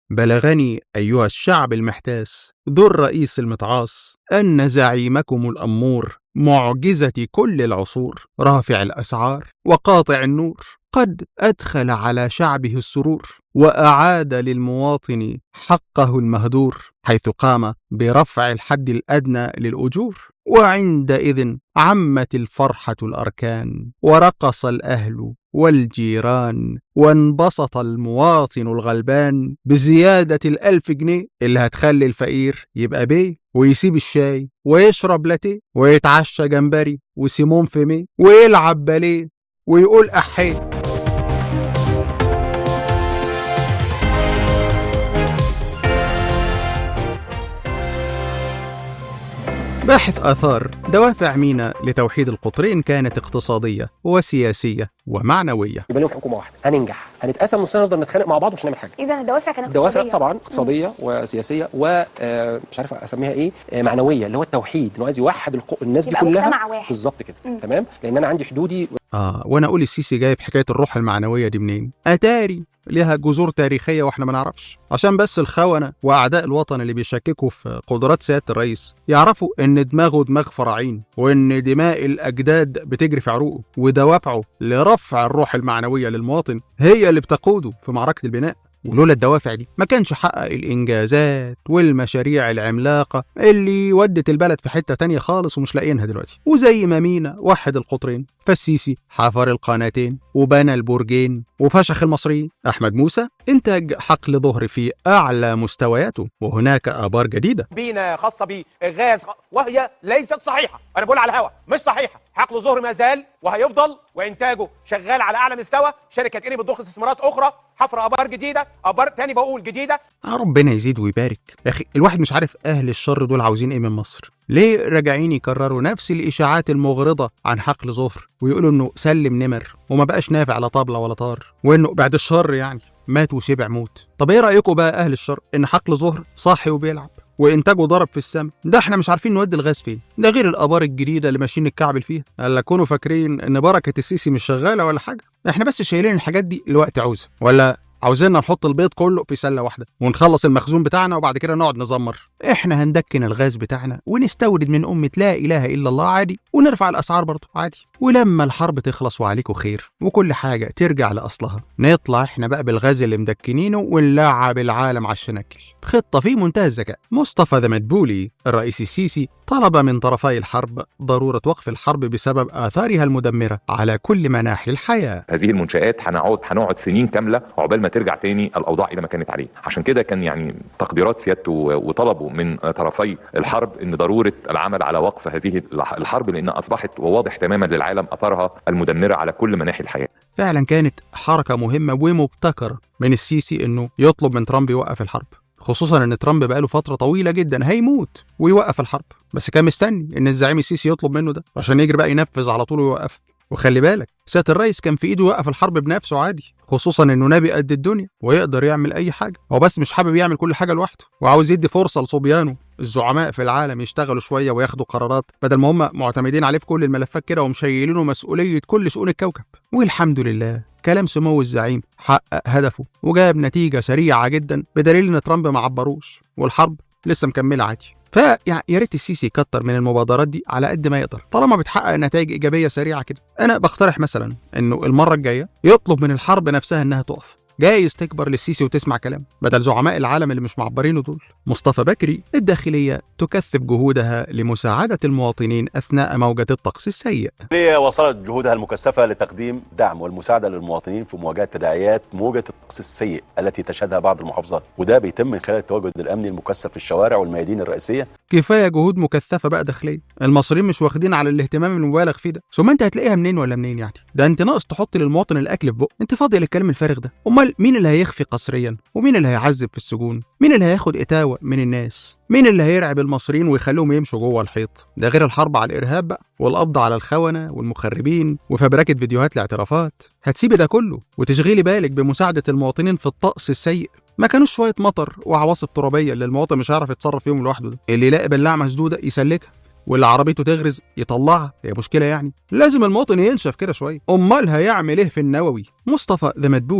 بلغني أيها الشعب المحتاس ذو الرئيس المتعاص أن زعيمكم الأمور معجزة كل العصور رافع الأسعار وقاطع النور قد أدخل على شعبه السرور وأعاد للمواطن حقه المهدور حيث قام برفع الحد الأدنى للأجور وعندئذ عمت الفرحة الأركان ورقص الأهل والجيران وانبسط المواطن الغلبان بزيادة الألف جنيه اللي هتخلي الفقير يبقى بيه ويسيب الشاي ويشرب لاتيه ويتعشى جمبري وسيمون فيمي ويلعب باليه ويقول أحيه باحث آثار دوافع مينا لتوحيد القطرين كانت اقتصادية وسياسية ومعنوية يبقى لهم حكومه واحده هننجح هنتقاسم نصنا نقدر نتخانق مع بعض مش هنعمل حاجه اذا الدوافع كانت دوافع اقتصادية. طبعا اقتصاديه وسياسيه ومش عارف اسميها ايه آه، معنويه اللي هو التوحيد انه عايز يوحد الق- الناس دي يبقى كلها مجتمع واحد. بالظبط كده تمام لان انا عندي حدودي آه وأنا أقول السيسي جايب حكاية الروح المعنوية دي منين؟ أتاري ليها جذور تاريخية وإحنا ما نعرفش عشان بس الخونة وأعداء الوطن اللي بيشككوا في قدرات سيادة الرئيس يعرفوا إن دماغه دماغ فراعين وإن دماء الأجداد بتجري في عروقه ودوافعه لرفع الروح المعنوية للمواطن هي اللي بتقوده في معركة البناء ولولا الدوافع دي ما كانش حقق الإنجازات والمشاريع العملاقة اللي ودت البلد في حتة تانية خالص ومش لاقيينها دلوقتي وزي ما مينا وحد القطرين فالسيسي حفر القناتين وبنى البرجين وفشخ المصريين أحمد موسى إنتاج حقل ظهر في أعلى مستوياته وهناك آبار جديدة بينا خاصه بغاز وهي ليست صحيحه انا بقول على الهوا مش صحيحه حقل ظهر ما زال وهيفضل وانتاجه شغال على اعلى مستوى شركه اني بتضخ استثمارات اخرى حفر ابار جديده ابار تاني بقول جديده آه ربنا يزيد ويبارك يا أخي الواحد مش عارف أهل الشر دول عاوزين إيه من مصر ليه راجعين يكرروا نفس الإشاعات المغرضة عن حقل ظهر ويقولوا إنه سلم نمر وما بقاش نافع لا طبلة ولا طار وإنه بعد الشر يعني مات وشبع موت طب إيه رأيكم بقى أهل الشر إن حقل ظهر صاحي وبيلعب وانتاجه ضرب في السماء ده احنا مش عارفين نودي الغاز فين ده غير الابار الجديده اللي ماشيين الكعبل فيها الا كونوا فاكرين ان بركه السيسي مش شغاله ولا حاجه احنا بس شايلين الحاجات دي لوقت عوزه ولا عاوزيننا نحط البيض كله في سله واحده ونخلص المخزون بتاعنا وبعد كده نقعد نزمر احنا هندكن الغاز بتاعنا ونستورد من امه لا اله الا الله عادي ونرفع الاسعار برضه عادي ولما الحرب تخلص وعليكم خير وكل حاجه ترجع لاصلها نطلع احنا بقى بالغاز اللي مدكنينه ونلعب العالم على الشناكل خطه في منتهى الذكاء مصطفى ذا مدبولي الرئيس السيسي طلب من طرفي الحرب ضروره وقف الحرب بسبب اثارها المدمره على كل مناحي الحياه هذه المنشآت هنقعد هنقعد سنين كاملة عقبال ما ترجع تاني الأوضاع إلى ما كانت عليه عشان كده كان يعني تقديرات سيادته وطلبه من طرفي الحرب إن ضرورة العمل على وقف هذه الحرب لأن أصبحت وواضح تماما للعالم أثرها المدمرة على كل مناحي الحياة فعلا كانت حركة مهمة ومبتكرة من السيسي انه يطلب من ترامب يوقف الحرب خصوصا ان ترامب بقاله فترة طويلة جدا هيموت ويوقف الحرب بس كان مستني ان الزعيم السيسي يطلب منه ده عشان يجري بقى ينفذ على طول ويوقفها وخلي بالك سيادة الرئيس كان في ايده يوقف الحرب بنفسه عادي خصوصا انه نبي قد الدنيا ويقدر يعمل اي حاجة هو بس مش حابب يعمل كل حاجة لوحده وعاوز يدي فرصة لصبيانه الزعماء في العالم يشتغلوا شوية وياخدوا قرارات بدل ما هم معتمدين عليه في كل الملفات كده ومشيلينه مسؤولية كل شؤون الكوكب والحمد لله كلام سمو الزعيم حقق هدفه وجاب نتيجة سريعة جدا بدليل ان ترامب ما عبروش والحرب لسه مكملة عادي فيعني يا ريت السيسي يكتر من المبادرات دي على قد ما يقدر طالما بتحقق نتائج ايجابيه سريعه كده انا بقترح مثلا انه المره الجايه يطلب من الحرب نفسها انها تقف جايز تكبر للسيسي وتسمع كلام بدل زعماء العالم اللي مش معبرينه دول مصطفى بكري الداخلية تكثف جهودها لمساعدة المواطنين أثناء موجة الطقس السيء ليه وصلت جهودها المكثفة لتقديم دعم والمساعدة للمواطنين في مواجهة تداعيات موجة الطقس السيء التي تشهدها بعض المحافظات وده بيتم من خلال التواجد الأمني المكثف في الشوارع والميادين الرئيسية كفاية جهود مكثفة بقى داخلية المصريين مش واخدين على الاهتمام المبالغ فيه ده ثم انت هتلاقيها منين ولا منين يعني ده انت ناقص تحط للمواطن الاكل في بقه انت فاضي للكلام الفارغ ده امال مين اللي هيخفي قسريا ومين اللي هيعذب في السجون مين اللي هياخد اتاوه من الناس مين اللي هيرعب المصريين ويخليهم يمشوا جوه الحيط ده غير الحرب على الارهاب بقى والقبض على الخونه والمخربين وفبركه فيديوهات لاعترافات هتسيبي ده كله وتشغلي بالك بمساعده المواطنين في الطقس السيء ما كانوش شويه مطر وعواصف ترابيه اللي المواطن مش هيعرف يتصرف فيهم لوحده ده اللي يلاقي بلاعه مسدوده يسلكها واللي عربيته تغرز يطلعها هي مشكله يعني لازم المواطن ينشف كده شويه امال هيعمل ايه في النووي مصطفى ذا مدبولي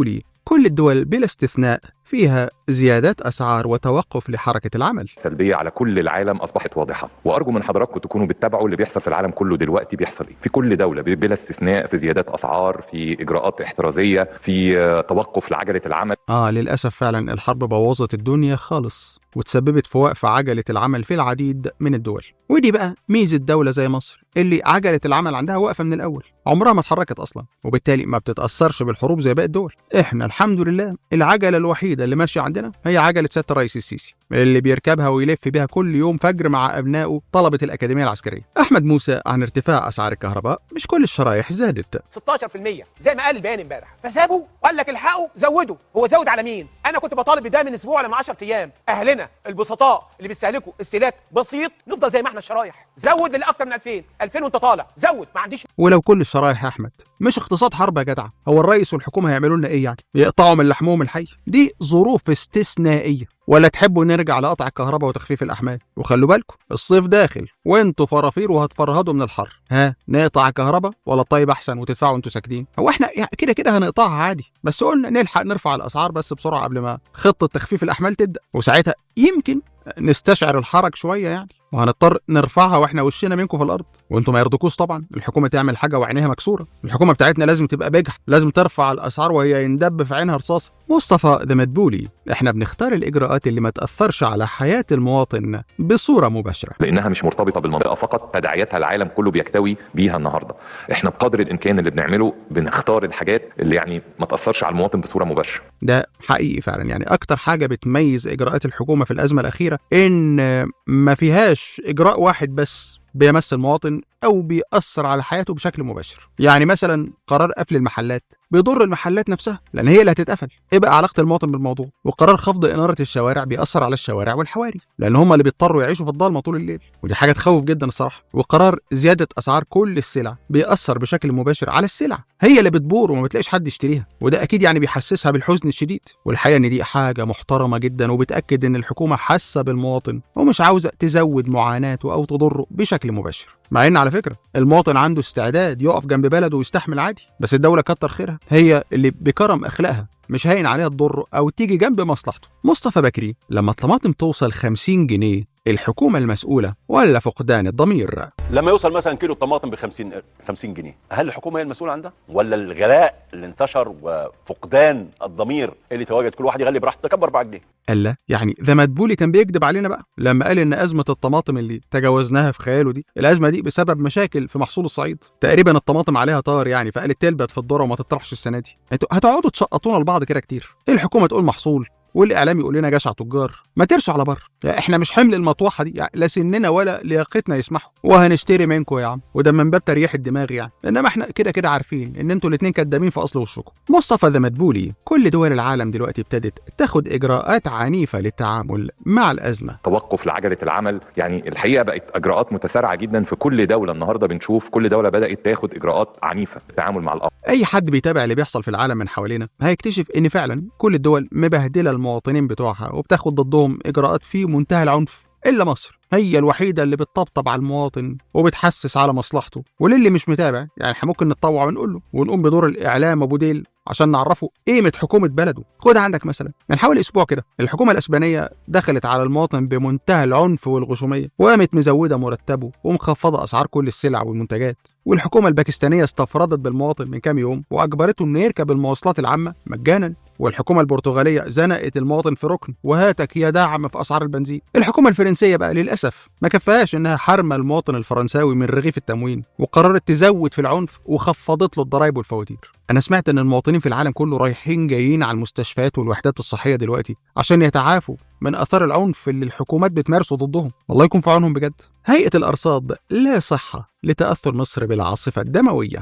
كل الدول بلا استثناء فيها زيادات أسعار وتوقف لحركة العمل سلبيه على كل العالم اصبحت واضحه وارجو من حضراتكم تكونوا بتتابعوا اللي بيحصل في العالم كله دلوقتي بيحصل ايه في كل دوله بلا استثناء في زيادات اسعار في اجراءات احترازيه في آه، توقف لعجله العمل آه للأسف فعلا الحرب بوظت الدنيا خالص وتسببت في وقف عجلة العمل في العديد من الدول ودي بقى ميزة دولة زي مصر اللي عجلة العمل عندها واقفة من الأول عمرها ما اتحركت أصلا وبالتالي ما بتتأثرش بالحروب زي باقي الدول إحنا الحمد لله العجلة الوحيدة اللي ماشية عندنا هي عجلة سيادة الرئيس السيسي اللي بيركبها ويلف بيها كل يوم فجر مع أبنائه طلبة الأكاديمية العسكرية أحمد موسى عن ارتفاع أسعار الكهرباء مش كل الشرايح زادت 16% زي ما قال البيان امبارح فسابوا وقال لك الحقوا زودوا هو زود على مين انا كنت بطالب بده من اسبوع ولا من 10 ايام اهلنا البسطاء اللي بيستهلكوا استهلاك بسيط نفضل زي ما احنا الشرايح زود للاكثر من 2000 2000 وانت طالع زود ما عنديش ولو كل الشرايح يا احمد مش اقتصاد حرب يا جدع هو الرئيس والحكومه هيعملوا لنا ايه يعني يقطعوا من لحمهم الحي دي ظروف استثنائيه ولا تحبوا نرجع لقطع الكهرباء وتخفيف الاحمال وخلوا بالكم الصيف داخل وانتوا فرافير وهتفرهدوا من الحر ها نقطع الكهرباء ولا الطيب احسن وتدفعوا انتوا ساكتين هو احنا يعني كده كده هنقطعها عادي بس قلنا نلحق نرفع الاسعار بس بسرعه قبل ما خطه تخفيف الاحمال تبدا وساعتها يمكن نستشعر الحرج شويه يعني وهنضطر نرفعها واحنا وشنا منكم في الارض وانتم ما يرضكوش طبعا الحكومه تعمل حاجه وعينيها مكسوره الحكومه بتاعتنا لازم تبقى بجح لازم ترفع الاسعار وهي يندب في عينها رصاص مصطفى ذا مدبولي احنا بنختار الاجراءات اللي ما تاثرش على حياه المواطن بصوره مباشره لانها مش مرتبطه بالمنطقه فقط تداعياتها العالم كله بيكتوي بيها النهارده احنا بقدر الامكان اللي بنعمله بنختار الحاجات اللي يعني ما تاثرش على المواطن بصوره مباشره ده حقيقي فعلا يعني اكتر حاجه بتميز اجراءات الحكومه في الازمه الاخيره ان ما فيهاش اجراء واحد بس بيمس المواطن او بيأثر على حياته بشكل مباشر يعني مثلا قرار قفل المحلات بيضر المحلات نفسها لان هي اللي هتتقفل ايه بقى علاقه المواطن بالموضوع وقرار خفض اناره الشوارع بيأثر على الشوارع والحواري لان هم اللي بيضطروا يعيشوا في الضلمه طول الليل ودي حاجه تخوف جدا الصراحه وقرار زياده اسعار كل السلع بيأثر بشكل مباشر على السلع هي اللي بتبور وما بتلاقيش حد يشتريها وده اكيد يعني بيحسسها بالحزن الشديد والحقيقه ان دي حاجه محترمه جدا وبتاكد ان الحكومه حاسه بالمواطن ومش عاوزه تزود معاناته او تضره بشكل مباشر مع ان على فكره المواطن عنده استعداد يقف جنب بلده ويستحمل عادي بس الدوله كتر خيرها هي اللي بكرم اخلاقها مش هاين عليها تضره او تيجي جنب مصلحته مصطفى بكري لما الطماطم توصل 50 جنيه الحكومه المسؤوله ولا فقدان الضمير لما يوصل مثلا كيلو الطماطم ب 50 50 جنيه هل الحكومه هي المسؤوله عن ده ولا الغلاء اللي انتشر وفقدان الضمير اللي تواجد كل واحد يغلي براحته تكبر 4 جنيه قال لا يعني ذا مدبولي كان بيكذب علينا بقى لما قال ان ازمه الطماطم اللي تجاوزناها في خياله دي الازمه دي بسبب مشاكل في محصول الصعيد تقريبا الطماطم عليها طار يعني فقالت تلبت في الذره وما تطرحش السنه دي انتوا هتقعدوا تشقطونا لبعض كده كتير الحكومه تقول محصول والاعلام يقول لنا جشع تجار ما ترش على بر يعني احنا مش حمل المطوحه دي يعني لا سننا ولا لياقتنا يسمحوا وهنشتري منكم يا عم وده من باب تريح الدماغ يعني انما احنا كده كده عارفين ان انتوا الاثنين كدابين في اصل وشكم مصطفى ذا مدبولي كل دول العالم دلوقتي ابتدت تاخد اجراءات عنيفه للتعامل مع الازمه توقف لعجله العمل يعني الحقيقه بقت اجراءات متسارعه جدا في كل دوله النهارده بنشوف كل دوله بدات تاخد اجراءات عنيفه في التعامل مع الامر اي حد بيتابع اللي بيحصل في العالم من حوالينا هيكتشف ان فعلا كل الدول مبهدله المواطنين بتوعها وبتاخد ضدهم اجراءات في منتهى العنف الا مصر هي الوحيده اللي بتطبطب على المواطن وبتحسس على مصلحته وللي مش متابع يعني احنا ممكن نتطوع ونقول له ونقوم بدور الاعلام ابو ديل عشان نعرفه قيمه حكومه بلده خد عندك مثلا من حوالي اسبوع كده الحكومه الاسبانيه دخلت على المواطن بمنتهى العنف والغشوميه وقامت مزوده مرتبه ومخفضه اسعار كل السلع والمنتجات والحكومه الباكستانيه استفردت بالمواطن من كام يوم واجبرته انه يركب المواصلات العامه مجانا والحكومه البرتغاليه زنقت المواطن في ركن وهاتك يا دعم في اسعار البنزين الحكومه الفرنسيه بقى للاسف ما كفاهاش انها حرمه المواطن الفرنساوي من رغيف التموين وقررت تزود في العنف وخفضت له الضرائب والفواتير انا سمعت ان المواطنين في العالم كله رايحين جايين على المستشفيات والوحدات الصحيه دلوقتي عشان يتعافوا من اثار العنف اللي الحكومات بتمارسه ضدهم والله يكون في عونهم بجد هيئه الارصاد لا صحه لتاثر مصر بالعاصفه الدمويه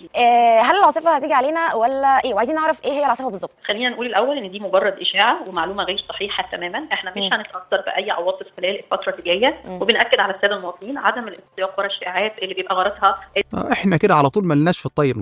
آه، هل العاصفه هتيجي علينا ولا ايه وعايزين نعرف ايه هي العاصفه بالظبط خلينا نقول الاول ان دي مجرد اشاعه ومعلومه غير صحيحه تماما احنا مش مم. هنتاثر باي عواصف خلال الفتره اللي جايه مم. وبناكد على الساده المواطنين عدم الانسياق ورا الشائعات اللي بيبقى غرضها آه، احنا كده على طول ملناش في الطيب نصيب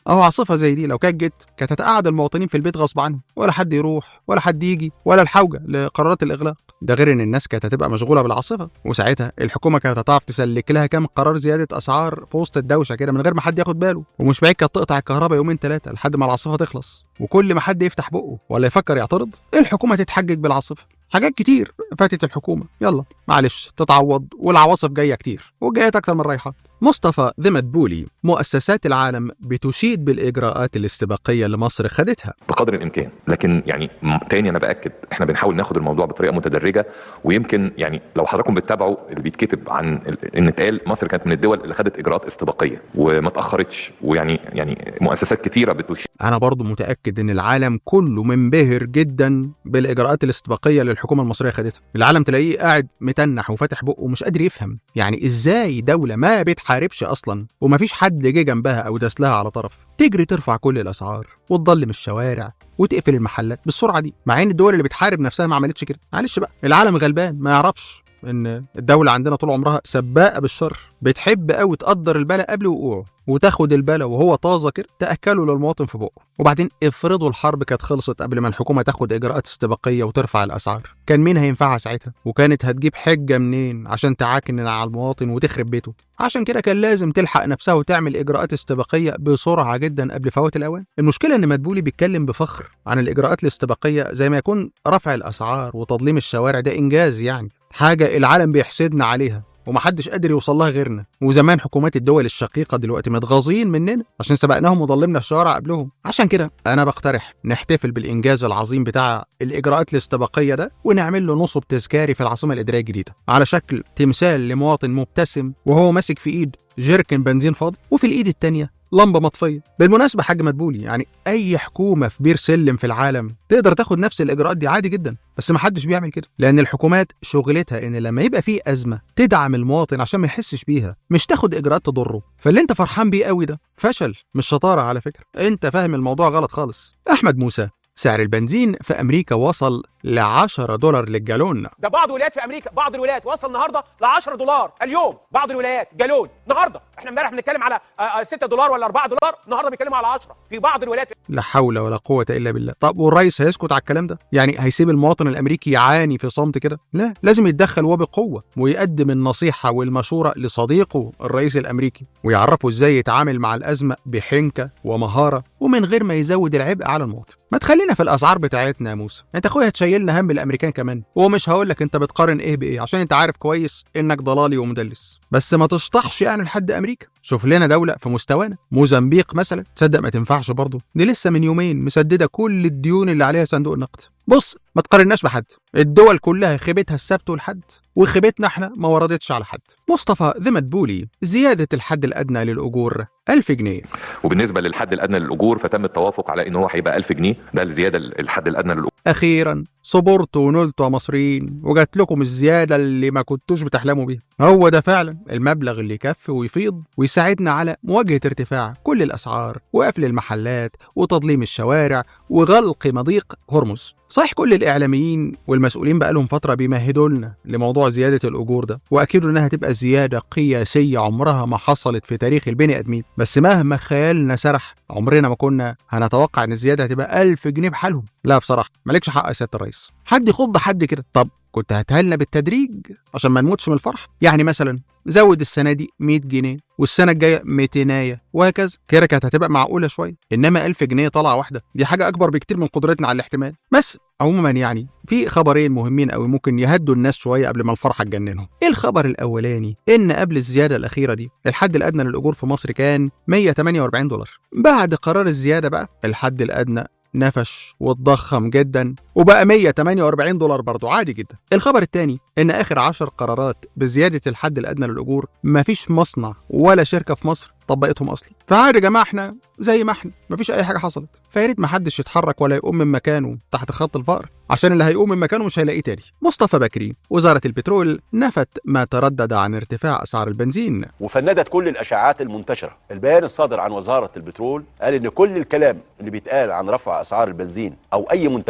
اهو عاصفه زي دي لو كانت جت كانت هتقعد المواطنين في البيت غصب عنهم ولا حد يروح ولا حد يجي ولا الحوجه لقرارات الاغلاق ده غير ان الناس كانت هتبقى مشغوله بالعاصفه وساعتها الحكومه كانت هتعرف تسلك لها كام قرار زياده اسعار في وسط الدوشه كده من غير ما حد ياخد باله ومش بعيد كانت تقطع الكهرباء يومين ثلاثه لحد ما العاصفه تخلص وكل ما حد يفتح بقه ولا يفكر يعترض الحكومه تتحجج بالعاصفه حاجات كتير فاتت الحكومه يلا معلش تتعوض والعواصف جايه كتير وجايات اكتر من رايحات مصطفى ذي مدبولي مؤسسات العالم بتشيد بالاجراءات الاستباقيه اللي مصر خدتها بقدر الامكان لكن يعني م- تاني انا باكد احنا بنحاول ناخد الموضوع بطريقه متدرجه ويمكن يعني لو حضراتكم بتتابعوا اللي بيتكتب عن ال- ان اتقال مصر كانت من الدول اللي خدت اجراءات استباقيه وما اتاخرتش ويعني يعني مؤسسات كثيره بتشير انا برضو متاكد ان العالم كله منبهر جدا بالاجراءات الاستباقيه اللي الحكومه المصريه خدتها العالم تلاقيه قاعد متنح وفاتح بقه ومش قادر يفهم يعني ازاي دوله ما بتحاربش اصلا ومفيش حد جه جنبها او داس لها على طرف تجري ترفع كل الاسعار وتضلم الشوارع وتقفل المحلات بالسرعه دي مع ان الدول اللي بتحارب نفسها ما عملتش كده معلش بقى العالم غلبان ما يعرفش ان الدوله عندنا طول عمرها سباقه بالشر بتحب قوي تقدر البلا قبل وقوعه وتاخد البلا وهو طازه كده تاكله للمواطن في بقه وبعدين افرضوا الحرب كانت خلصت قبل ما الحكومه تاخد اجراءات استباقيه وترفع الاسعار كان مين هينفعها ساعتها وكانت هتجيب حجه منين عشان تعاكن على المواطن وتخرب بيته عشان كده كان لازم تلحق نفسها وتعمل اجراءات استباقيه بسرعه جدا قبل فوات الاوان المشكله ان مدبولي بيتكلم بفخر عن الاجراءات الاستباقيه زي ما يكون رفع الاسعار وتضليم الشوارع ده انجاز يعني حاجه العالم بيحسدنا عليها ومحدش قادر يوصل لها غيرنا وزمان حكومات الدول الشقيقه دلوقتي متغاظين مننا عشان سبقناهم وضلمنا الشوارع قبلهم عشان كده انا بقترح نحتفل بالانجاز العظيم بتاع الاجراءات الاستباقيه ده ونعمل له نصب تذكاري في العاصمه الاداريه الجديده على شكل تمثال لمواطن مبتسم وهو ماسك في ايد جيركن بنزين فاضي وفي الايد التانية لمبه مطفيه بالمناسبه حاج مدبولي يعني اي حكومه في بير سلم في العالم تقدر تاخد نفس الاجراءات دي عادي جدا بس ما حدش بيعمل كده لان الحكومات شغلتها ان لما يبقى في ازمه تدعم المواطن عشان ما يحسش بيها مش تاخد اجراءات تضره فاللي انت فرحان بيه قوي ده فشل مش شطاره على فكره انت فاهم الموضوع غلط خالص احمد موسى سعر البنزين في امريكا وصل ل 10 دولار للجالون ده بعض الولايات في امريكا بعض الولايات وصل النهارده ل 10 دولار اليوم بعض الولايات جالون النهارده احنا امبارح بنتكلم على آه، آه، 6 دولار ولا 4 دولار النهارده بيتكلموا على 10 في بعض الولايات لا حول ولا قوة إلا بالله طب والرئيس هيسكت على الكلام ده يعني هيسيب المواطن الأمريكي يعاني في صمت كده لا لازم يتدخل وبقوة ويقدم النصيحة والمشورة لصديقه الرئيس الأمريكي ويعرفه إزاي يتعامل مع الأزمة بحنكة ومهارة ومن غير ما يزود العبء على المواطن ما تخلينا في الأسعار بتاعتنا يا موسى أنت أخويا هتشيلنا هم الأمريكان كمان ومش هقول لك أنت بتقارن إيه بإيه عشان أنت عارف كويس إنك ضلالي ومدلس بس ما تشطحش يعني لحد أمريكا شوف لنا دولة في مستوانا موزمبيق مثلا تصدق ما تنفعش برضه دي لسه من يومين مسددة كل الديون اللي عليها صندوق النقد بص ما تقارناش بحد الدول كلها خيبتها السبت والحد وخيبتنا احنا ما وردتش على حد مصطفى ذي مدبولي زيادة الحد الأدنى للأجور 1000 جنيه وبالنسبه للحد الادنى للاجور فتم التوافق على ان هو هيبقى 1000 جنيه ده الزياده الحد الادنى للاجور أخيرا صبرتوا ونلتوا يا مصريين وجات لكم الزيادة اللي ما كنتوش بتحلموا بيها هو ده فعلا المبلغ اللي يكفي ويفيض ويساعدنا على مواجهة ارتفاع كل الأسعار وقفل المحلات وتضليم الشوارع وغلق مضيق هرمز صحيح كل الإعلاميين والمسؤولين بقالهم فترة بيمهدوا لنا لموضوع زيادة الأجور ده وأكيدوا إنها تبقى زيادة قياسية عمرها ما حصلت في تاريخ البني آدمين بس مهما خيالنا سرح عمرنا ما كنا هنتوقع إن الزيادة هتبقى 1000 جنيه بحالهم لا بصراحة مالكش حق يا سيادة الرئيس حد يخض حد كده طب كنت هتهلنا بالتدريج عشان ما نموتش من الفرح يعني مثلا زود السنة دي 100 جنيه والسنة الجاية 200 وهكذا كده كانت هتبقى معقولة شوية إنما 1000 جنيه طلعة واحدة دي حاجة أكبر بكتير من قدرتنا على الاحتمال بس عموما يعني في خبرين مهمين قوي ممكن يهدوا الناس شوية قبل ما الفرحة تجننهم إيه الخبر الأولاني إن قبل الزيادة الأخيرة دي الحد الأدنى للأجور في مصر كان 148 دولار بعد قرار الزيادة بقى الحد الأدنى نفش واتضخم جدا وبقى 148 دولار برضه عادي جدا الخبر الثاني ان اخر 10 قرارات بزياده الحد الادنى للاجور مفيش مصنع ولا شركه في مصر طبقتهم اصلا فعادي يا جماعه احنا زي ما احنا مفيش اي حاجه حصلت فيا ريت محدش يتحرك ولا يقوم من مكانه تحت خط الفقر عشان اللي هيقوم من مكانه مش هيلاقيه تاني مصطفى بكري وزاره البترول نفت ما تردد عن ارتفاع اسعار البنزين وفندت كل الاشاعات المنتشره البيان الصادر عن وزاره البترول قال ان كل الكلام اللي بيتقال عن رفع اسعار البنزين او اي منتجات بترول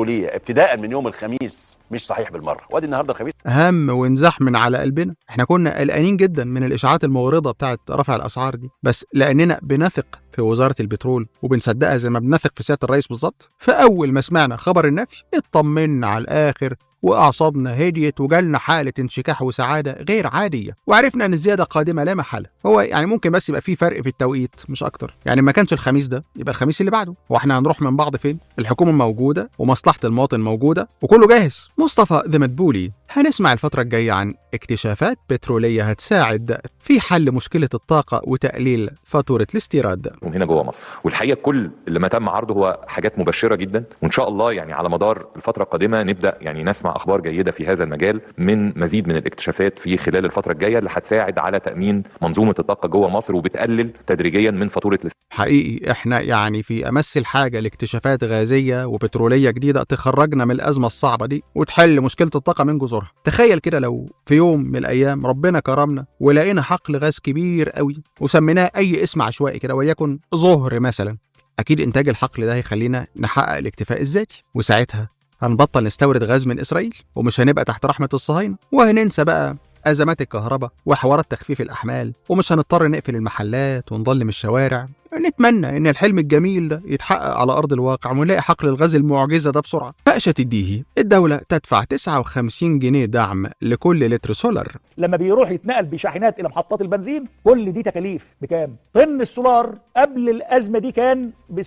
البتروليه ابتداء من يوم الخميس مش صحيح بالمره وادي النهارده الخميس هم وانزاح من على قلبنا احنا كنا قلقانين جدا من الاشاعات المغرضه بتاعت رفع الاسعار دي بس لاننا بنثق في وزاره البترول وبنصدقها زي ما بنثق في سياده الرئيس بالظبط فاول ما سمعنا خبر النفي اطمنا على الاخر واعصابنا هديت وجالنا حاله انشكاح وسعاده غير عاديه وعرفنا ان الزياده قادمه لا محاله هو يعني ممكن بس يبقى في فرق في التوقيت مش اكتر يعني ما كانش الخميس ده يبقى الخميس اللي بعده واحنا هنروح من بعض فين الحكومه موجوده ومصلحه المواطن موجوده وكله جاهز مصطفى ذا مدبولي هنسمع الفترة الجاية عن اكتشافات بترولية هتساعد في حل مشكلة الطاقة وتقليل فاتورة الاستيراد هنا جوه مصر والحقيقه كل اللي ما تم عرضه هو حاجات مبشره جدا وان شاء الله يعني على مدار الفتره القادمه نبدا يعني نسمع اخبار جيده في هذا المجال من مزيد من الاكتشافات في خلال الفتره الجايه اللي هتساعد على تامين منظومه الطاقه جوه مصر وبتقلل تدريجيا من فاتوره الاستيراد حقيقي احنا يعني في امس الحاجه لاكتشافات غازيه وبتروليه جديده تخرجنا من الازمه الصعبه دي وتحل مشكله الطاقه من جذورها تخيل كده لو في يوم من الايام ربنا كرمنا ولقينا حقل غاز كبير قوي وسميناه اي اسم عشوائي كده وليكن ظهر مثلا اكيد انتاج الحقل ده هيخلينا نحقق الاكتفاء الذاتي وساعتها هنبطل نستورد غاز من اسرائيل ومش هنبقى تحت رحمه الصهاينه وهننسى بقى ازمات الكهرباء وحوارات تخفيف الاحمال ومش هنضطر نقفل المحلات ونضلم الشوارع نتمنى ان الحلم الجميل ده يتحقق على ارض الواقع ونلاقي حقل الغاز المعجزه ده بسرعه فقشه الديهي الدوله تدفع 59 جنيه دعم لكل لتر سولار لما بيروح يتنقل بشاحنات الى محطات البنزين كل دي تكاليف بكام؟ طن السولار قبل الازمه دي كان ب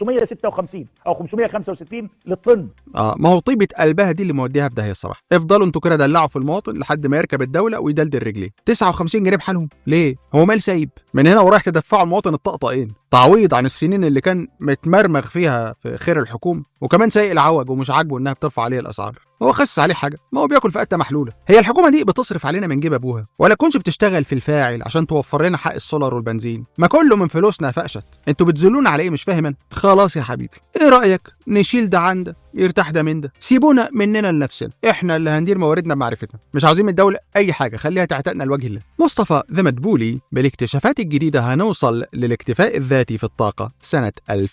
556 او 565 للطن اه ما هو طيبه قلبها دي اللي موديها في داهيه الصراحه افضلوا انتوا كده دلعوا في المواطن لحد ما يركب الدوله ويدلدل رجليه 59 جنيه بحالهم ليه هو مال سايب من هنا ورايح تدفعوا المواطن الطقطقين تعويض عن السنين اللي كان متمرمغ فيها في خير الحكومه وكمان سايق العوج ومش عاجبه انها بترفع عليه الاسعار هو خسس عليه حاجه ما هو بياكل في قته محلوله هي الحكومه دي بتصرف علينا من جيب ابوها ولا كنش بتشتغل في الفاعل عشان توفر لنا حق السولار والبنزين ما كله من فلوسنا فقشت انتوا بتذلونا على ايه مش فاهم انا خلاص يا حبيبي ايه رايك نشيل ده عن ده يرتاح ده من ده سيبونا مننا لنفسنا احنا اللي هندير مواردنا بمعرفتنا مش عاوزين من الدوله اي حاجه خليها تعتقنا لوجه الله مصطفى ذا مدبولي بالاكتشافات الجديده هنوصل للاكتفاء الذاتي في الطاقه سنه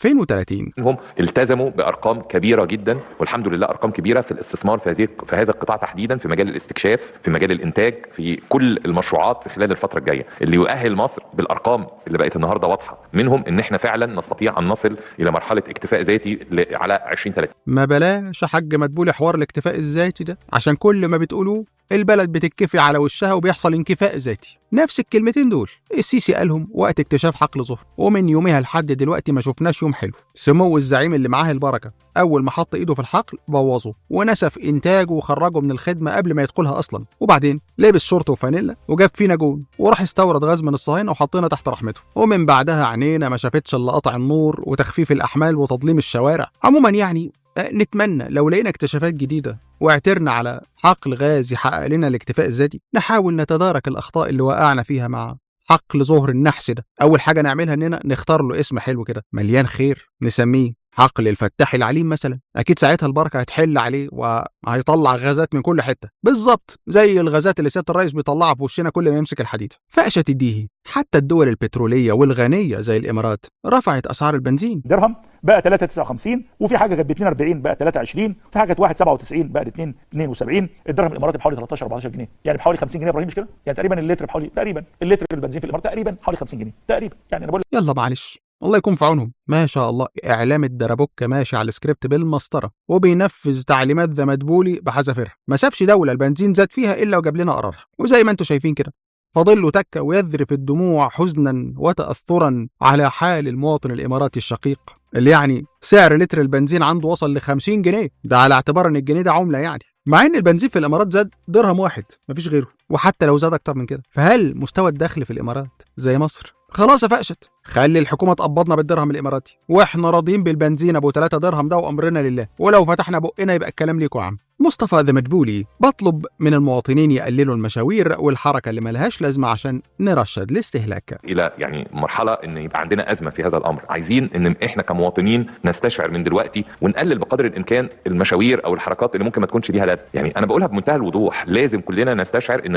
2030 هم التزموا بارقام كبيره جدا والحمد لله ارقام كبيره في الاستثمار في هذه في هذا القطاع تحديدا في مجال الاستكشاف في مجال الانتاج في كل المشروعات في خلال الفتره الجايه اللي يؤهل مصر بالارقام اللي بقت النهارده واضحه منهم ان احنا فعلا نستطيع ان نصل الى مرحله اكتفاء ذاتي ل- على 2030 ما بلاش يا حاج مدبولي حوار الاكتفاء الذاتي ده عشان كل ما بتقولوه البلد بتتكفي على وشها وبيحصل انكفاء ذاتي نفس الكلمتين دول السيسي قالهم وقت اكتشاف حقل ظهر ومن يومها لحد دلوقتي ما شفناش يوم حلو سمو الزعيم اللي معاه البركه اول ما حط ايده في الحقل بوظه ونسف انتاجه وخرجه من الخدمه قبل ما يدخلها اصلا وبعدين لبس شورت وفانيلا وجاب فينا جون وراح استورد غاز من الصهاينه وحطينا تحت رحمته ومن بعدها عينينا ما شافتش الا قطع النور وتخفيف الاحمال وتضليم الشوارع عموما يعني آه، نتمنى لو لقينا اكتشافات جديدة واعترنا على حقل غاز يحقق لنا الاكتفاء الذاتي نحاول نتدارك الأخطاء اللي وقعنا فيها مع حقل ظهر النحس ده أول حاجة نعملها إننا نختار له اسم حلو كده مليان خير نسميه حقل الفتاح العليم مثلا اكيد ساعتها البركه هتحل عليه وهيطلع غازات من كل حته بالظبط زي الغازات اللي سياده الرئيس بيطلعها في وشنا كل ما يمسك الحديد فقشه الديهي حتى الدول البتروليه والغنيه زي الامارات رفعت اسعار البنزين درهم بقى 3.59 وفي حاجه كانت ب 42 بقى 23 في حاجه كانت 1.97 بقى 2 72 الدرهم الاماراتي بحوالي 13 14 جنيه يعني بحوالي 50 جنيه ابراهيم مش كده يعني تقريبا اللتر بحوالي تقريبا اللتر البنزين في الامارات تقريبا حوالي 50 جنيه تقريبا يعني انا بقول يلا معلش الله يكون في عونهم ما شاء الله اعلام الدرابوك ماشي على السكريبت بالمسطره وبينفذ تعليمات ذا مدبولي بحذافيرها ما سابش دوله البنزين زاد فيها الا وجاب لنا قرارها وزي ما انتم شايفين كده فاضل له تكه ويذرف الدموع حزنا وتاثرا على حال المواطن الاماراتي الشقيق اللي يعني سعر لتر البنزين عنده وصل ل 50 جنيه ده على اعتبار ان الجنيه ده عمله يعني مع ان البنزين في الامارات زاد درهم واحد مفيش غيره وحتى لو زاد اكتر من كده فهل مستوى الدخل في الامارات زي مصر خلاص يا فقشت خلي الحكومه تقبضنا بالدرهم الاماراتي واحنا راضيين بالبنزين ابو 3 درهم ده وامرنا لله ولو فتحنا بقنا يبقى الكلام ليكوا يا عم مصطفى ذا مدبولي بطلب من المواطنين يقللوا المشاوير والحركه اللي ملهاش لازمه عشان نرشد الاستهلاك الى يعني مرحله ان يبقى عندنا ازمه في هذا الامر عايزين ان احنا كمواطنين نستشعر من دلوقتي ونقلل بقدر الامكان المشاوير او الحركات اللي ممكن ما تكونش ليها لازمه يعني انا بقولها بمنتهى الوضوح لازم كلنا نستشعر ان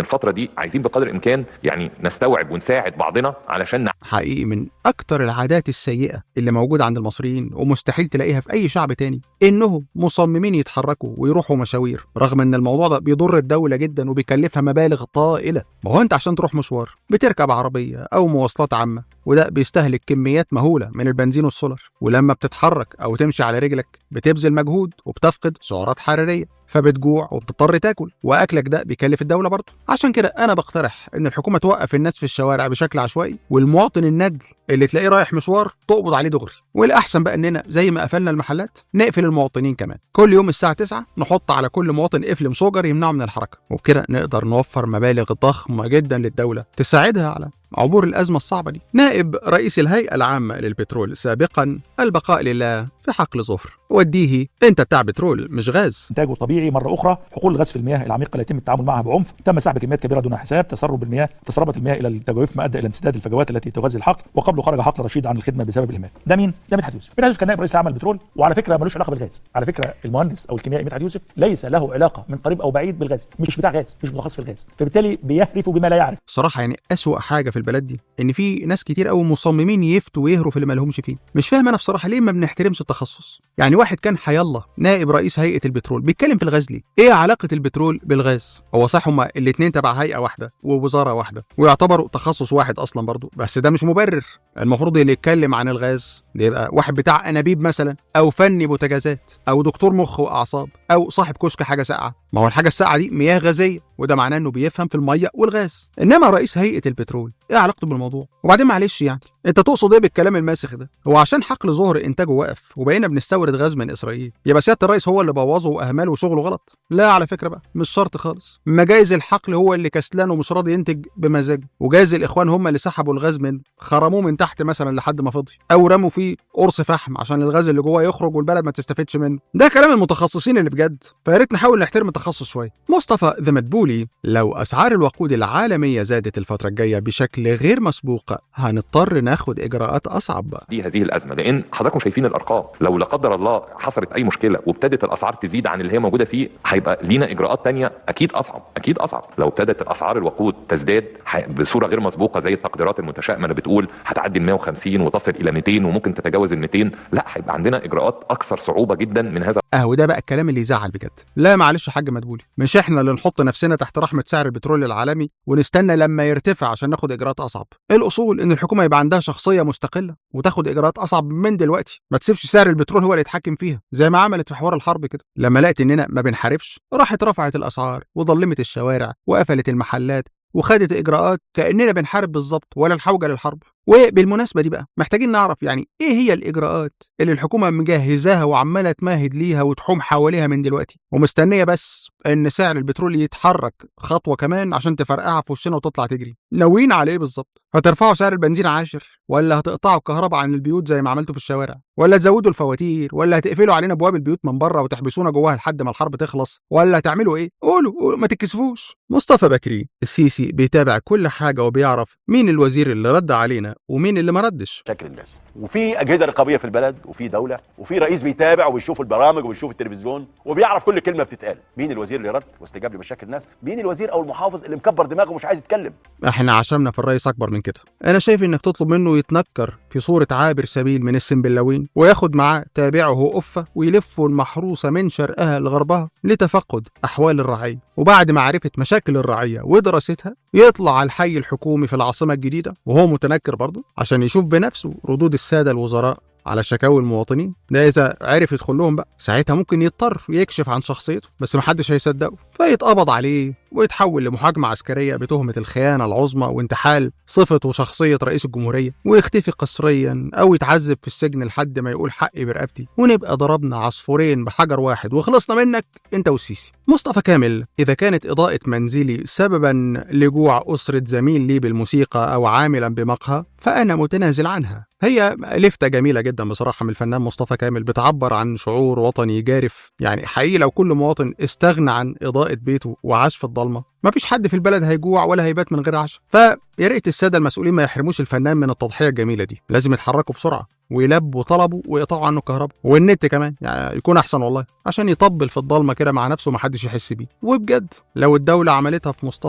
الفتره دي عايزين بقدر الامكان يعني نستوعب ونساعد بعضنا علشان حقيقي من أكتر العادات السيئة اللي موجودة عند المصريين ومستحيل تلاقيها في أي شعب تاني إنهم مصممين يتحركوا ويروحوا مشاوير رغم إن الموضوع ده بيضر الدولة جدا وبيكلفها مبالغ طائلة ما هو أنت عشان تروح مشوار بتركب عربية أو مواصلات عامة وده بيستهلك كميات مهولة من البنزين والسولر ولما بتتحرك أو تمشي على رجلك بتبذل مجهود وبتفقد سعرات حرارية فبتجوع وبتضطر تاكل واكلك ده بيكلف الدوله برضه عشان كده انا بقترح ان الحكومه توقف الناس في الشوارع بشكل عشوائي والمواطن الندل اللي تلاقيه رايح مشوار تقبض عليه دغري والاحسن بقى اننا زي ما قفلنا المحلات نقفل المواطنين كمان كل يوم الساعه 9 نحط على كل مواطن قفل مسوجر يمنعه من الحركه وبكده نقدر نوفر مبالغ ضخمه جدا للدوله تساعدها على عبور الأزمة الصعبة دي نائب رئيس الهيئة العامة للبترول سابقا البقاء لله في حقل ظهر وديه انت بتاع بترول مش غاز انتاجه طبيعي مره اخرى حقول الغاز في المياه العميقه لا يتم التعامل معها بعنف تم سحب كميات كبيره دون حساب تسرب المياه تسربت المياه الى التجويف ما ادى الى انسداد الفجوات التي تغذي الحقل وقبله خرج حقل رشيد عن الخدمه بسبب الاهمال ده مين ده مدحت يوسف مدحت يوسف كان نائب رئيس العمل البترول وعلى فكره ملوش علاقه بالغاز على فكره المهندس او الكيميائي مدحت يوسف ليس له علاقه من قريب او بعيد بالغاز مش بتاع غاز مش متخصص في الغاز فبالتالي بيهرف بما لا يعرف صراحة يعني أسوأ حاجة في البلد دي إن في ناس كتير قوي مصممين يفتوا ويهروا في اللي مالهمش فيه مش فاهم أنا بصراحة ليه ما بنحترمش التخصص يعني واحد كان حيالله نائب رئيس هيئة البترول بيتكلم في الغاز ليه إيه علاقة البترول بالغاز هو صح هما الاتنين تبع هيئة واحدة ووزارة واحدة ويعتبروا تخصص واحد أصلا برضو بس ده مش مبرر المفروض اللي يتكلم عن الغاز ده يبقى واحد بتاع أنابيب مثلا أو فني بوتجازات أو دكتور مخ وأعصاب أو صاحب كشك حاجة ساقعة ما هو الحاجة الساقعة دي مياه غازية وده معناه انه بيفهم في الميه والغاز انما رئيس هيئه البترول ايه علاقته بالموضوع وبعدين معلش يعني انت تقصد ايه بالكلام الماسخ ده هو عشان حقل ظهر انتاجه وقف وبقينا بنستورد غاز من اسرائيل يبقى سياده الرئيس هو اللي بوظه واهمله وشغله غلط لا على فكره بقى مش شرط خالص ما جايز الحقل هو اللي كسلان ومش راضي ينتج بمزاجه وجايز الاخوان هم اللي سحبوا الغاز منه خرموه من تحت مثلا لحد ما فضي او رموا فيه قرص فحم عشان الغاز اللي جوه يخرج والبلد ما تستفدش منه ده كلام المتخصصين اللي بجد فيا ريت نحاول نحترم التخصص شويه مصطفى ذا مدبولي لو اسعار الوقود العالميه زادت الفتره الجايه بشكل غير مسبوق هنضطر ناخد اجراءات اصعب بقى دي هذه الازمه لان حضراتكم شايفين الارقام لو لا قدر الله حصلت اي مشكله وابتدت الاسعار تزيد عن اللي هي موجوده فيه هيبقى لينا اجراءات تانية اكيد اصعب اكيد اصعب لو ابتدت الاسعار الوقود تزداد ح- بصوره غير مسبوقه زي التقديرات المتشائمه اللي بتقول هتعدي ال 150 وتصل الى 200 وممكن تتجاوز ال 200 لا هيبقى عندنا اجراءات اكثر صعوبه جدا من هذا اهو ده بقى الكلام اللي يزعل بجد لا معلش يا حاج مدبولي مش احنا اللي نحط نفسنا تحت رحمه سعر البترول العالمي ونستنى لما يرتفع عشان ناخد اجراءات اصعب الاصول ان الحكومه يبقى عندها شخصيه مستقله وتاخد اجراءات اصعب من دلوقتي ما تسيبش سعر البترول هو اللي يتحكم فيها زي ما عملت في حوار الحرب كده لما لقت اننا ما بنحاربش راحت رفعت الاسعار وظلمت الشوارع وقفلت المحلات وخدت اجراءات كاننا بنحارب بالظبط ولا الحوجه للحرب وبالمناسبه دي بقى محتاجين نعرف يعني ايه هي الاجراءات اللي الحكومه مجهزاها وعماله تمهد ليها وتحوم حواليها من دلوقتي ومستنيه بس ان سعر البترول يتحرك خطوه كمان عشان تفرقعها في وشنا وتطلع تجري ناويين على ايه بالظبط هترفعوا سعر البنزين عاشر ولا هتقطعوا الكهرباء عن البيوت زي ما عملتوا في الشوارع ولا تزودوا الفواتير ولا هتقفلوا علينا ابواب البيوت من بره وتحبسونا جواها لحد ما الحرب تخلص ولا هتعملوا ايه قولوا, قولوا ما تتكسفوش مصطفى بكري السيسي بيتابع كل حاجه وبيعرف مين الوزير اللي رد علينا ومين اللي ما ردش شكل الناس وفي اجهزه رقابيه في البلد وفي دوله وفي رئيس بيتابع وبيشوف البرامج وبيشوف التلفزيون وبيعرف كل كلمه بتتقال مين الوزير اللي رد واستجاب لمشاكل الناس مين الوزير او المحافظ اللي مكبر دماغه ومش عايز يتكلم احنا عشمنا في الرئيس اكبر من كده انا شايف انك تطلب منه يتنكر في صوره عابر سبيل من السنبلاوين وياخد معاه تابعه قفه ويلفوا المحروسه من شرقها لغربها لتفقد احوال الرعيه وبعد معرفه مشاكل الرعيه ودراستها يطلع على الحي الحكومي في العاصمه الجديده وهو متنكر برضه عشان يشوف بنفسه ردود الساده الوزراء على شكاوي المواطنين ده اذا عرف يدخل لهم بقى ساعتها ممكن يضطر يكشف عن شخصيته بس محدش هيصدقه فيتقبض عليه ويتحول لمحاكمة عسكرية بتهمة الخيانة العظمى وانتحال صفة وشخصية رئيس الجمهورية ويختفي قسريا أو يتعذب في السجن لحد ما يقول حقي برقبتي ونبقى ضربنا عصفورين بحجر واحد وخلصنا منك أنت والسيسي مصطفى كامل إذا كانت إضاءة منزلي سببا لجوع أسرة زميل لي بالموسيقى أو عاملا بمقهى فأنا متنازل عنها هي لفتة جميلة جدا بصراحة من الفنان مصطفى كامل بتعبر عن شعور وطني جارف يعني حقيقي لو كل مواطن استغنى عن إضاءة بيته وعاش في الضلمة مفيش حد في البلد هيجوع ولا هيبات من غير عشاء فيا ريت السادة المسؤولين ما يحرموش الفنان من التضحية الجميلة دي لازم يتحركوا بسرعة ويلبوا طلبه ويقطعوا عنه الكهرباء والنت كمان يعني يكون احسن والله عشان يطبل في الضلمه كده مع نفسه محدش يحس بيه وبجد لو الدوله عملتها في مصطفى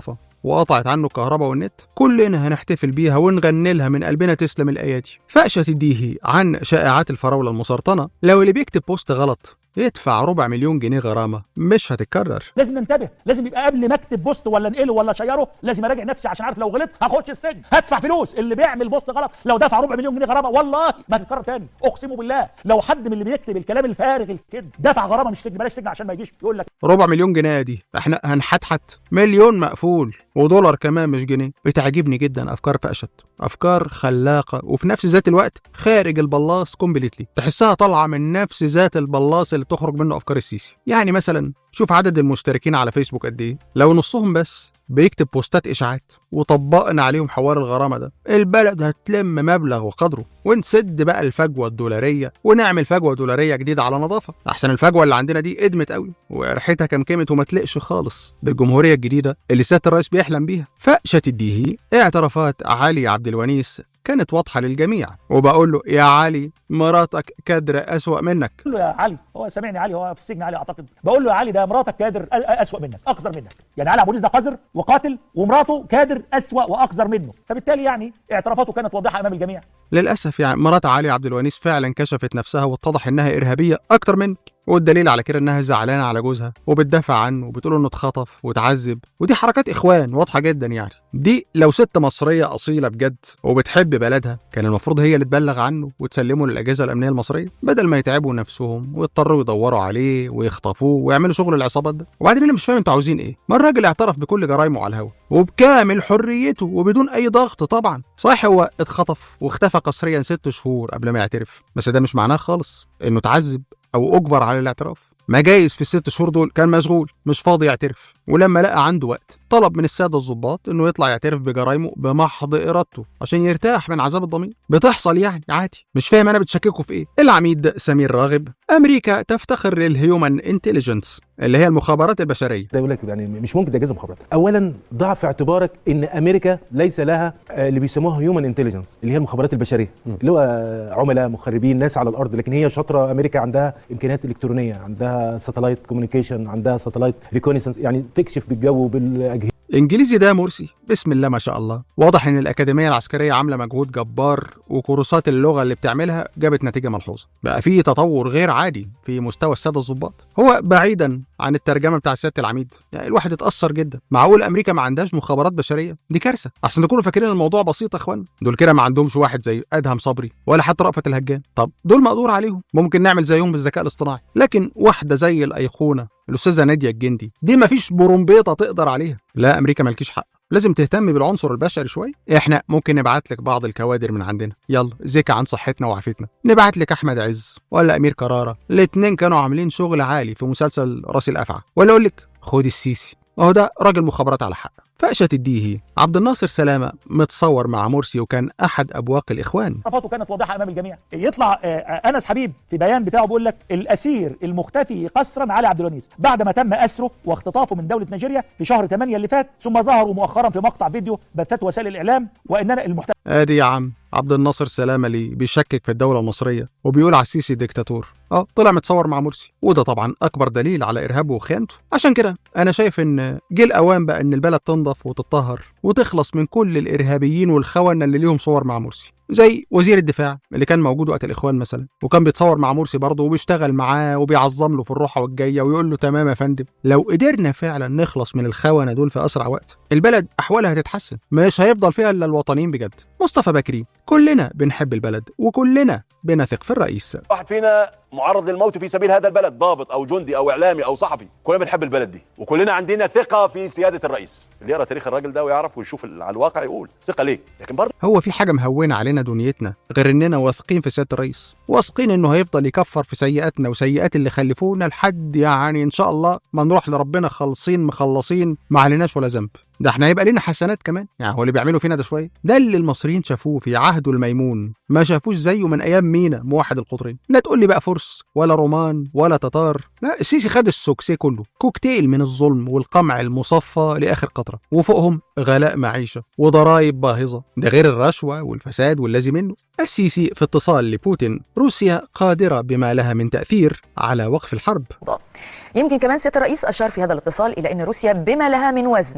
وقطعت عنه الكهرباء والنت كلنا هنحتفل بيها ونغني لها من قلبنا تسلم الايادي فأشة الديهي عن شائعات الفراولة المسرطنة لو اللي بيكتب بوست غلط يدفع ربع مليون جنيه غرامة مش هتتكرر لازم ننتبه لازم يبقى قبل ما اكتب بوست ولا انقله ولا اشيره لازم اراجع نفسي عشان عارف لو غلطت هخش السجن هدفع فلوس اللي بيعمل بوست غلط لو دفع ربع مليون جنيه غرامه والله ما هتتكرر تاني اقسم بالله لو حد من اللي بيكتب الكلام الفارغ الكذب دفع غرامه مش سجن بلاش سجن عشان ما يجيش يقول لك ربع مليون جنيه دي احنا هنحتحت مليون مقفول ودولار كمان مش جنيه بتعجبني جدا افكار فقشت افكار خلاقه وفي نفس ذات الوقت خارج البلاص كومبليتلي تحسها طالعه من نفس ذات البلاص اللي بتخرج منه افكار السيسي يعني مثلا شوف عدد المشتركين على فيسبوك قد ايه لو نصهم بس بيكتب بوستات اشاعات وطبقنا عليهم حوار الغرامه ده البلد هتلم مبلغ وقدره ونسد بقى الفجوه الدولاريه ونعمل فجوه دولاريه جديده على نظافه احسن الفجوه اللي عندنا دي ادمت قوي وريحتها كمكمت وما تلقش خالص بالجمهوريه الجديده اللي سياده الرئيس بيحلم بيها فقشت الديهي اعترافات علي عبد الونيس كانت واضحة للجميع وبقول له يا علي مراتك كادرة أسوأ منك بقول له يا علي هو سامعني علي هو في السجن علي اعتقد بقول له يا علي ده مراتك كادر أ- أ- اسوأ منك اقذر منك يعني علي ابو نيس ده قذر وقاتل ومراته كادر اسوأ واقذر منه فبالتالي يعني اعترافاته كانت واضحه امام الجميع للأسف يعني مرات علي عبد الونيس فعلا كشفت نفسها واتضح إنها إرهابية أكتر منك والدليل على كده إنها زعلانة على جوزها وبتدافع عنه وبتقول إنه اتخطف واتعذب ودي حركات إخوان واضحة جدا يعني دي لو ست مصرية أصيلة بجد وبتحب بلدها كان المفروض هي اللي تبلغ عنه وتسلمه للأجهزة الأمنية المصرية بدل ما يتعبوا نفسهم ويضطروا يدوروا عليه ويخطفوه ويعملوا شغل العصابات ده وبعدين أنا مش فاهم أنتوا عاوزين إيه ما الراجل اعترف بكل جرايمه على الهوا وبكامل حريته وبدون أي ضغط طبعا صحيح هو اتخطف واختفى قسريا ست شهور قبل ما يعترف بس ده مش معناه خالص إنه اتعذب او اجبر على الاعتراف ما جايز في الست شهور دول كان مشغول مش فاضي يعترف ولما لقى عنده وقت طلب من الساده الضباط انه يطلع يعترف بجرايمه بمحض ارادته عشان يرتاح من عذاب الضمير بتحصل يعني عادي مش فاهم انا بتشككوا في ايه العميد سمير راغب امريكا تفتخر للهيومن انتليجنس اللي هي المخابرات البشريه ده يقول لك يعني مش ممكن تجهز مخابرات اولا ضع في اعتبارك ان امريكا ليس لها آه، اللي بيسموها هيومن انتليجنس اللي هي المخابرات البشريه اللي هو آه، عملاء مخربين ناس على الارض لكن هي شاطره امريكا عندها امكانيات الكترونيه عندها ساتلايت كوميونيكيشن عندها ساتلايت ريكونيسنس يعني تكشف بالجو بالاجهزه الانجليزي ده مرسي بسم الله ما شاء الله واضح ان الاكاديميه العسكريه عامله مجهود جبار وكورسات اللغه اللي بتعملها جابت نتيجه ملحوظه بقى في تطور غير عادي في مستوى الساده الضباط هو بعيدا عن الترجمه بتاع سياده العميد يعني الواحد اتاثر جدا معقول امريكا ما عندهاش مخابرات بشريه دي كارثه احسن تكونوا فاكرين الموضوع بسيط يا اخوانا دول كده ما عندهمش واحد زي ادهم صبري ولا حتى رأفت الهجان طب دول مقدور عليهم ممكن نعمل زيهم بالذكاء الاصطناعي لكن واحده زي الايقونه الاستاذه ناديه الجندي دي مفيش برومبيطه تقدر عليها لا امريكا مالكيش حق لازم تهتم بالعنصر البشري شويه احنا ممكن نبعت لك بعض الكوادر من عندنا يلا زكى عن صحتنا وعافيتنا نبعت لك احمد عز ولا امير كراره الاتنين كانوا عاملين شغل عالي في مسلسل راس الافعى ولا اقول لك خد السيسي اهو ده راجل مخابرات على حق فقشة الديهي عبد الناصر سلامة متصور مع مرسي وكان أحد أبواق الإخوان اعترافاته كانت واضحه امام الجميع يطلع آه، آه، انس حبيب في بيان بتاعه بيقول لك الاسير المختفي قسرا علي عبد الونيس بعد ما تم اسره واختطافه من دوله نيجيريا في شهر 8 اللي فات ثم ظهروا مؤخرا في مقطع فيديو بثته وسائل الاعلام واننا المحتوى ادي يا عم عبد الناصر سلامة اللي بيشكك في الدولة المصرية وبيقول على السيسي ديكتاتور اه طلع متصور مع مرسي وده طبعا أكبر دليل على إرهابه وخيانته عشان كده أنا شايف إن جه الأوان بقى إن البلد تنضف وتتطهر وتخلص من كل الإرهابيين والخونة اللي ليهم صور مع مرسي زي وزير الدفاع اللي كان موجود وقت الإخوان مثلا وكان بيتصور مع مرسي برضه وبيشتغل معاه وبيعظم له في الروحة والجاية ويقول له تمام يا فندم لو قدرنا فعلا نخلص من الخونة دول في أسرع وقت البلد أحوالها هتتحسن مش هيفضل فيها إلا الوطنيين بجد مصطفى بكري كلنا بنحب البلد وكلنا بنثق في الرئيس واحد فينا معرض للموت في سبيل هذا البلد ضابط او جندي او اعلامي او صحفي كلنا بنحب البلد دي وكلنا عندنا ثقه في سياده الرئيس اللي يقرا تاريخ الراجل ده ويعرف ويشوف على الواقع يقول ثقه ليه لكن برضه هو في حاجة مهونة علينا دنيتنا غير إننا واثقين في سيادة الرئيس واثقين إنه هيفضل يكفر في سيئاتنا وسيئات اللي خلفونا لحد يعني إن شاء الله ما نروح لربنا خالصين مخلصين ما عليناش ولا ذنب ده احنا هيبقى لنا حسنات كمان يعني هو اللي بيعملوا فينا ده شويه ده اللي المصريين شافوه في عهده الميمون ما شافوش زيه من ايام مينا موحد القطرين لا تقول لي بقى فرس ولا رومان ولا تتار لا السيسي خد السوكسي كله كوكتيل من الظلم والقمع المصفى لاخر قطره وفوقهم غلاء معيشه وضرائب باهظه ده غير الرشوه والفساد والذي منه السيسي في اتصال لبوتين روسيا قادره بما لها من تاثير على وقف الحرب يمكن كمان سياده الرئيس اشار في هذا الاتصال الى ان روسيا بما لها من وزن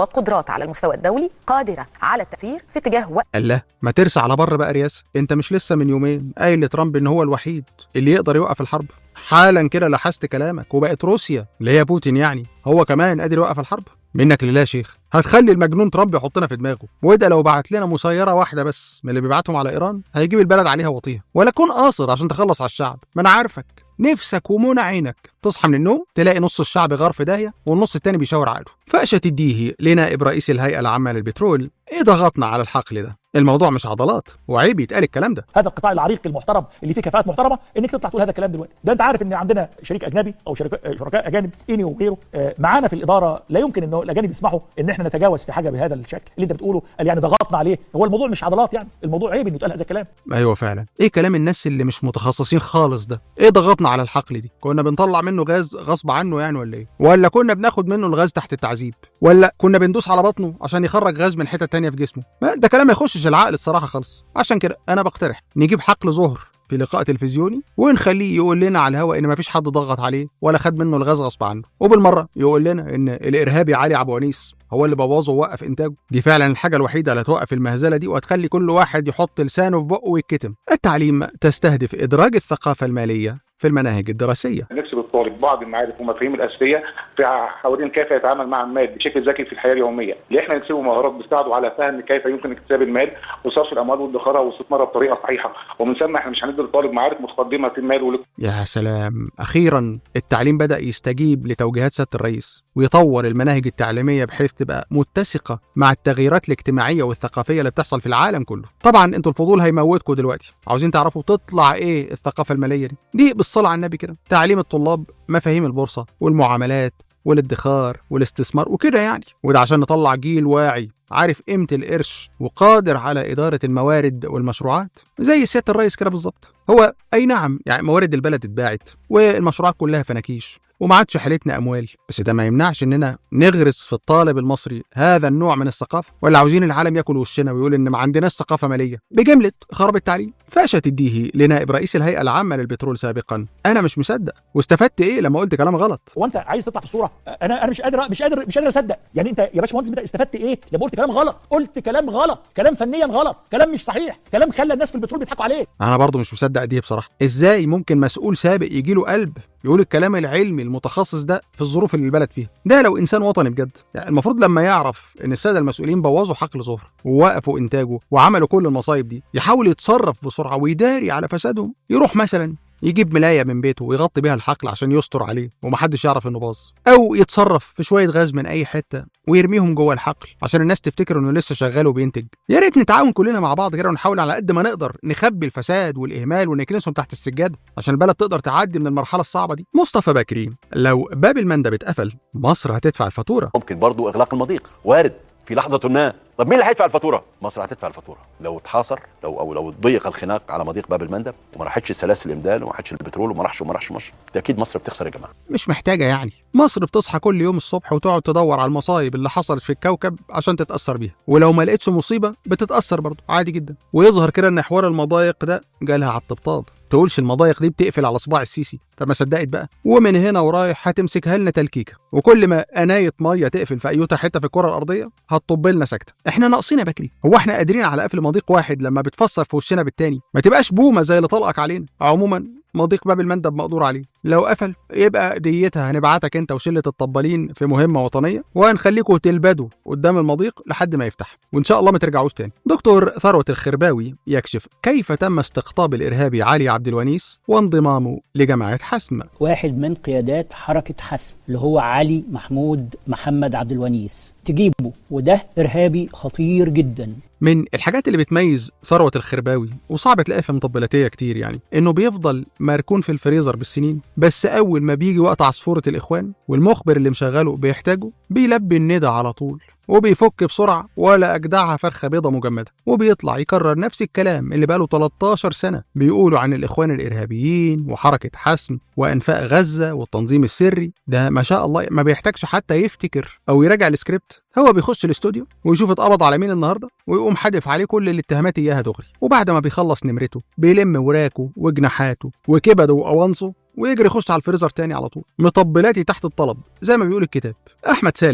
وقدرات على المستوى الدولي قادرة على التأثير في اتجاه وقت قال له ما ترسى على بر بقى رياسه انت مش لسه من يومين قايل لترامب ان هو الوحيد اللي يقدر يوقف الحرب حالا كده لحست كلامك وبقت روسيا اللي هي بوتين يعني هو كمان قادر يوقف الحرب منك لله يا شيخ هتخلي المجنون ترامب يحطنا في دماغه وده لو بعت لنا مسيره واحده بس من اللي بيبعتهم على ايران هيجيب البلد عليها وطيها ولا كون قاصد عشان تخلص على الشعب ما انا عارفك نفسك ومنى عينك تصحى من النوم تلاقي نص الشعب غار في داهيه والنص التاني بيشاور عقله فقشه تديه لنائب رئيس الهيئه العامه للبترول ايه ضغطنا على الحقل ده الموضوع مش عضلات وعيب يتقال الكلام ده هذا القطاع العريق المحترم اللي فيه كفاءات محترمه انك تطلع تقول هذا الكلام دلوقتي ده انت عارف ان عندنا شريك اجنبي او شركاء شركاء اجانب اني وغيره آه، معانا في الاداره لا يمكن انه الاجانب يسمحوا ان احنا نتجاوز في حاجه بهذا الشكل اللي انت بتقوله قال يعني ضغطنا عليه هو الموضوع مش عضلات يعني الموضوع عيب انه يتقال هذا الكلام ايوه فعلا ايه كلام الناس اللي مش متخصصين خالص ده ايه ضغطنا على الحقل دي كنا بنطلع منه غاز غصب عنه يعني ولا ايه ولا كنا بناخد منه الغاز تحت التعذيب ولا كنا بندوس على بطنه عشان يخرج غاز من حته تانية في جسمه ما ده كلام ما يخشش العقل الصراحه خالص عشان كده انا بقترح نجيب حقل ظهر في لقاء تلفزيوني ونخليه يقول لنا على الهواء ان مفيش حد ضغط عليه ولا خد منه الغاز غصب عنه وبالمره يقول لنا ان الارهابي علي عبد الونيس هو اللي بوظه ووقف انتاجه دي فعلا الحاجه الوحيده اللي هتوقف المهزله دي وهتخلي كل واحد يحط لسانه في بقه ويتكتم التعليم تستهدف ادراج الثقافه الماليه في المناهج الدراسيه نكسب الطالب بعض المعارف والمفاهيم الاساسيه في حوالين كيف يتعامل مع المال بشكل ذكي في الحياه اليوميه، اللي احنا نكسبه مهارات بتساعده على فهم كيف يمكن اكتساب المال وصرف الاموال وادخارها واستثمارها بطريقه صحيحه، ومن ثم احنا مش هندي للطالب معارف متقدمه في المال والاقتصاد يا سلام اخيرا التعليم بدا يستجيب لتوجيهات سياده الرئيس ويطور المناهج التعليميه بحيث تبقى متسقه مع التغييرات الاجتماعيه والثقافيه اللي بتحصل في العالم كله طبعا انتوا الفضول هيموتكم دلوقتي عاوزين تعرفوا تطلع ايه الثقافه الماليه دي دي بالصلاه على النبي كده تعليم الطلاب مفاهيم البورصه والمعاملات والادخار والاستثمار وكده يعني وده عشان نطلع جيل واعي عارف قيمة القرش وقادر على إدارة الموارد والمشروعات زي سيادة الرئيس كده بالظبط هو أي نعم يعني موارد البلد اتباعت والمشروعات كلها فناكيش وما عادش حالتنا أموال بس ده ما يمنعش إننا نغرس في الطالب المصري هذا النوع من الثقافة ولا عاوزين العالم ياكل وشنا ويقول إن ما عندناش ثقافة مالية بجملة خراب التعليم فاشة تديه لنائب رئيس الهيئة العامة للبترول سابقا أنا مش مصدق واستفدت إيه لما قلت كلام غلط هو انت عايز تطلع في الصوره انا انا مش قادر مش قادر مش قادر اصدق يعني انت يا باشمهندس انت استفدت ايه لما قلت كلام غلط قلت كلام غلط كلام فنيا غلط كلام مش صحيح كلام خلى الناس في البترول بيضحكوا عليه انا برضو مش مصدق دي بصراحه ازاي ممكن مسؤول سابق يجي له قلب يقول الكلام العلمي المتخصص ده في الظروف اللي البلد فيها ده لو انسان وطني بجد يعني المفروض لما يعرف ان الساده المسؤولين بوظوا حقل ظهر ووقفوا انتاجه وعملوا كل المصايب دي يحاول يتصرف بسرعه ويداري على فسادهم يروح مثلا يجيب ملايه من بيته ويغطي بيها الحقل عشان يستر عليه ومحدش يعرف انه باظ او يتصرف في شويه غاز من اي حته ويرميهم جوه الحقل عشان الناس تفتكر انه لسه شغال وبينتج يا ريت نتعاون كلنا مع بعض كده ونحاول على قد ما نقدر نخبي الفساد والاهمال ونكنسهم تحت السجاده عشان البلد تقدر تعدي من المرحله الصعبه دي مصطفى بكري لو باب المندب اتقفل مصر هتدفع الفاتوره ممكن برضو اغلاق المضيق وارد في لحظه ما طب مين اللي هيدفع الفاتوره مصر هتدفع الفاتوره لو اتحاصر لو او لو ضيق الخناق على مضيق باب المندب وما راحتش سلاسل الامداد وما راحتش البترول وما راحش وما راحش مصر ده اكيد مصر بتخسر يا جماعه مش محتاجه يعني مصر بتصحى كل يوم الصبح وتقعد تدور على المصايب اللي حصلت في الكوكب عشان تتاثر بيها ولو ما لقيتش مصيبه بتتاثر برضه عادي جدا ويظهر كده ان حوار المضايق ده جالها على الطبطاب تقولش المضايق دي بتقفل على صباع السيسي فما صدقت بقى ومن هنا ورايح هتمسكها لنا تلكيكه وكل ما انايه ميه تقفل في ايوتا حته في الكره الارضيه هتطب لنا سكته احنا ناقصين يا بكري هو احنا قادرين على قفل مضيق واحد لما بتفسر في وشنا بالتاني ما تبقاش بومه زي اللي طلقك علينا عموما مضيق باب المندب مقدور عليه لو قفل يبقى ديتها هنبعتك انت وشله الطبالين في مهمه وطنيه وهنخليكوا تلبدوا قدام المضيق لحد ما يفتح وان شاء الله ما ترجعوش تاني دكتور ثروت الخرباوي يكشف كيف تم استقطاب الارهابي علي عبد الونيس وانضمامه لجماعه حسم واحد من قيادات حركة حسم اللي هو علي محمود محمد عبد الونيس تجيبه وده إرهابي خطير جدا من الحاجات اللي بتميز ثروة الخرباوي وصعب تلاقيها في مطبلاتية كتير يعني انه بيفضل مركون في الفريزر بالسنين بس اول ما بيجي وقت عصفورة الاخوان والمخبر اللي مشغله بيحتاجه بيلبي الندى على طول وبيفك بسرعة ولا أجدعها فرخة بيضة مجمدة وبيطلع يكرر نفس الكلام اللي بقاله 13 سنة بيقولوا عن الإخوان الإرهابيين وحركة حسم وأنفاق غزة والتنظيم السري ده ما شاء الله ما بيحتاجش حتى يفتكر أو يراجع السكريبت هو بيخش الاستوديو ويشوف اتقبض على مين النهارده ويقوم حادف عليه كل الاتهامات اياها دغري وبعد ما بيخلص نمرته بيلم وراكه وجناحاته وكبده وقوانصه ويجري يخش على الفريزر تاني على طول مطبلاتي تحت الطلب زي ما بيقول الكتاب احمد سالم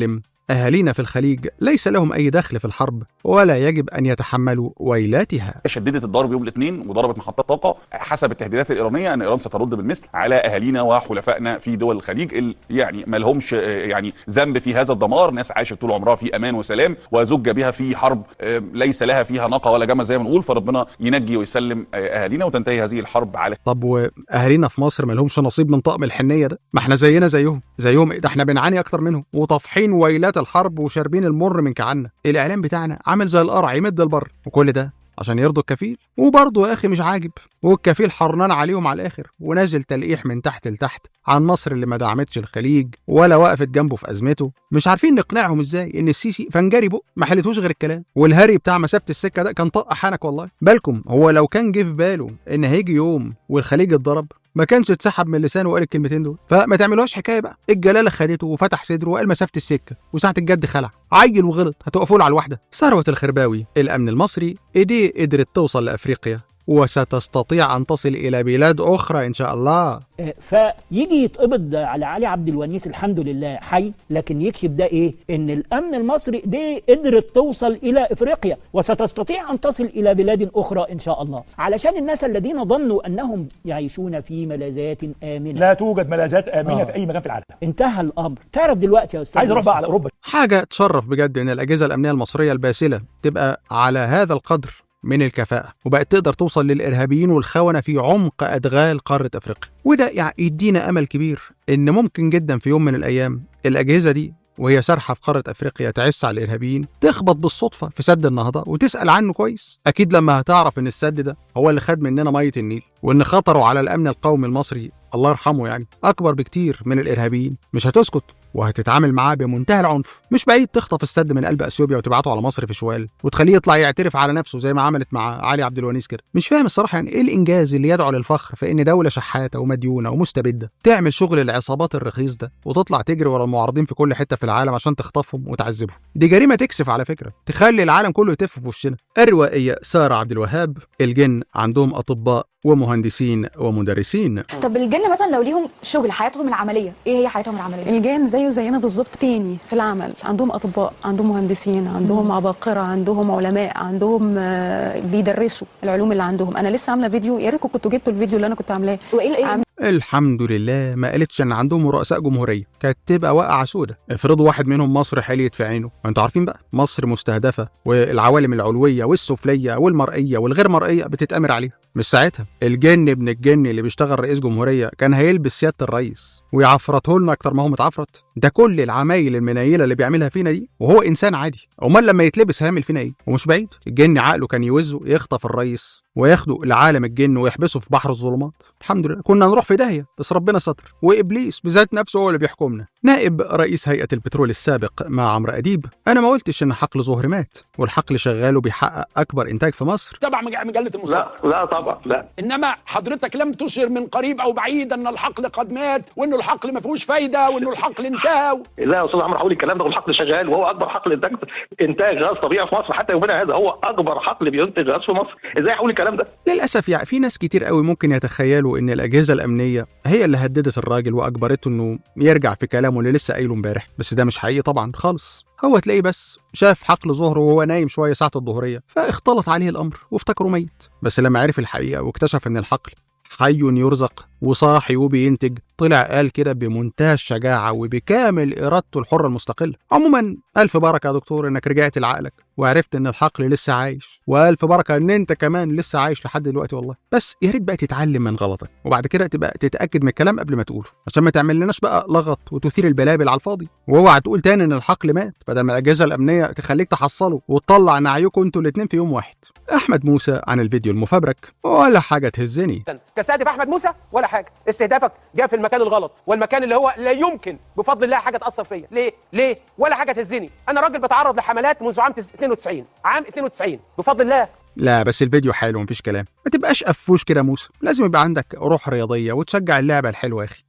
أهالينا في الخليج ليس لهم أي دخل في الحرب ولا يجب أن يتحملوا ويلاتها شددت الضرب يوم الاثنين وضربت محطات طاقه حسب التهديدات الايرانيه ان ايران سترد بالمثل على اهالينا وحلفائنا في دول الخليج اللي يعني ما لهمش آه، يعني ذنب في هذا الدمار ناس عاشت طول عمرها في امان وسلام وزج بها في حرب آه، ليس لها فيها ناقه ولا جمل زي ما نقول فربنا ينجي ويسلم آه، اهالينا وتنتهي هذه الحرب على طب واهالينا في مصر ما لهمش نصيب من طقم الحنيه ده ما احنا زينا زيهم زيهم إيه؟ ده احنا بنعاني اكتر منهم وطافحين ويلات الحرب وشاربين المر من كعنا الاعلام بتاعنا عامل زي القرع يمد البر وكل ده عشان يرضوا الكفيل وبرضه يا اخي مش عاجب والكفيل حرنان عليهم على الاخر ونازل تلقيح من تحت لتحت عن مصر اللي ما دعمتش الخليج ولا وقفت جنبه في ازمته مش عارفين نقنعهم ازاي ان السيسي فنجري بق ما حلتوش غير الكلام والهري بتاع مسافه السكه ده كان طق حنك والله بالكم هو لو كان جه في باله ان هيجي يوم والخليج اتضرب ما كانش اتسحب من لسانه وقال الكلمتين دول فما تعملوهاش حكايه بقى الجلاله خدته وفتح صدره وقال مسافه السكه وساعه الجد خلع عيل وغلط هتقفوا له على الواحده ثروه الخرباوي الامن المصري ايديه قدرت توصل لافريقيا وستستطيع ان تصل الى بلاد اخرى ان شاء الله آه، فيجي يتقبض على علي عبد الونيس الحمد لله حي لكن يكشف ده ايه ان الامن المصري دي قدرت توصل الى افريقيا وستستطيع ان تصل الى بلاد اخرى ان شاء الله علشان الناس الذين ظنوا انهم يعيشون في ملاذات امنه لا توجد ملاذات امنه آه. في اي مكان في العالم انتهى الامر تعرف دلوقتي يا استاذ عايز اروح بقى على اوروبا حاجه تشرف بجد ان الاجهزه الامنيه المصريه الباسله تبقى على هذا القدر من الكفاءة وبقت تقدر توصل للإرهابيين والخونة في عمق أدغال قارة أفريقيا وده يعني يدينا أمل كبير إن ممكن جدا في يوم من الأيام الأجهزة دي وهي سارحة في قارة أفريقيا تعس على الإرهابيين تخبط بالصدفة في سد النهضة وتسأل عنه كويس أكيد لما هتعرف إن السد ده هو اللي خد مننا مية النيل وإن خطره على الأمن القومي المصري الله يرحمه يعني أكبر بكتير من الإرهابيين مش هتسكت وهتتعامل معاه بمنتهى العنف مش بعيد تخطف السد من قلب اثيوبيا وتبعته على مصر في شوال وتخليه يطلع يعترف على نفسه زي ما عملت مع علي عبد الونيس كده مش فاهم الصراحه يعني ايه الانجاز اللي يدعو للفخر في ان دوله شحاته ومديونه ومستبده تعمل شغل العصابات الرخيص ده وتطلع تجري ورا المعارضين في كل حته في العالم عشان تخطفهم وتعذبهم دي جريمه تكسف على فكره تخلي العالم كله يتف في وشنا الروائيه ساره عبد الوهاب الجن عندهم اطباء ومهندسين ومدرسين طب الجن مثلا لو ليهم شغل حياتهم العمليه ايه هي حياتهم العمليه الجان زيه زينا بالظبط تاني في العمل عندهم اطباء عندهم مهندسين عندهم عباقره عندهم علماء عندهم آه، بيدرسوا العلوم اللي عندهم انا لسه عامله فيديو يا ريتكم كنتوا جبتوا الفيديو اللي انا كنت عاملاه وايه ايه الحمد لله ما قالتش ان عندهم رؤساء جمهوريه كانت تبقى واقعه سودة افرضوا واحد منهم مصر حليت في عينه ما انتوا عارفين بقى مصر مستهدفه والعوالم العلويه والسفليه والمرئيه والغير مرئيه بتتامر عليها مش ساعتها الجن ابن الجن اللي بيشتغل رئيس جمهوريه كان هيلبس سياده الرئيس ويعفرته لنا اكتر ما هو متعفرت ده كل العمايل المنيله اللي بيعملها فينا دي وهو انسان عادي امال لما يتلبس هيعمل فينا ايه ومش بعيد الجن عقله كان يوزه يخطف الرئيس وياخده لعالم الجن ويحبسه في بحر الظلمات الحمد لله كنا نروح في داهيه بس ربنا ستر وابليس بذات نفسه هو اللي بيحكمنا نائب رئيس هيئه البترول السابق مع عمرو اديب انا ما قلتش ان حقل ظهر مات والحقل شغال وبيحقق اكبر انتاج في مصر تبع مج- مجله المصطلح لا لا طبعا لا انما حضرتك لم تشر من قريب او بعيد ان الحقل قد مات وانه الحقل ما فيهوش فايده وانه الحقل انتهى لا يا استاذ عمرو حول الكلام ده والحقل شغال وهو اكبر حقل انتاج انتاج غاز طبيعي في مصر حتى يومنا هذا هو اكبر حقل بينتج غاز في مصر ازاي اقول الكلام ده للاسف يعني في ناس كتير قوي ممكن يتخيلوا ان الاجهزه الامنيه هي اللي هددت الراجل واجبرته انه يرجع في كلامه اللي لسه قايله امبارح بس ده مش حقيقي طبعا خالص هو تلاقيه بس شاف حقل ظهره وهو نايم شويه ساعه الظهريه فاختلط عليه الامر وافتكره ميت بس لما عرف الحقيقه واكتشف ان الحقل حي يرزق وصاحي وبينتج طلع قال كده بمنتهى الشجاعة وبكامل إرادته الحرة المستقلة عموما ألف بركة يا دكتور إنك رجعت لعقلك وعرفت إن الحقل لسه عايش وألف بركة إن أنت كمان لسه عايش لحد دلوقتي والله بس يا ريت بقى تتعلم من غلطك وبعد كده تبقى تتأكد من الكلام قبل ما تقوله عشان ما تعمل لناش بقى لغط وتثير البلابل على الفاضي واوعى تقول تاني إن الحقل مات بدل ما الأجهزة الأمنية تخليك تحصله وتطلع نعيكم أنتوا الاتنين في يوم واحد أحمد موسى عن الفيديو المفبرك ولا حاجة تهزني تستهدف احمد موسى ولا حاجه استهدافك جاء في المكان الغلط والمكان اللي هو لا يمكن بفضل الله حاجه تاثر فيا ليه ليه ولا حاجه تهزني انا راجل بتعرض لحملات منذ عام 92 عام 92 بفضل الله لا بس الفيديو حلو مفيش كلام ما تبقاش قفوش كده يا موسى لازم يبقى عندك روح رياضيه وتشجع اللعبه الحلوه يا اخي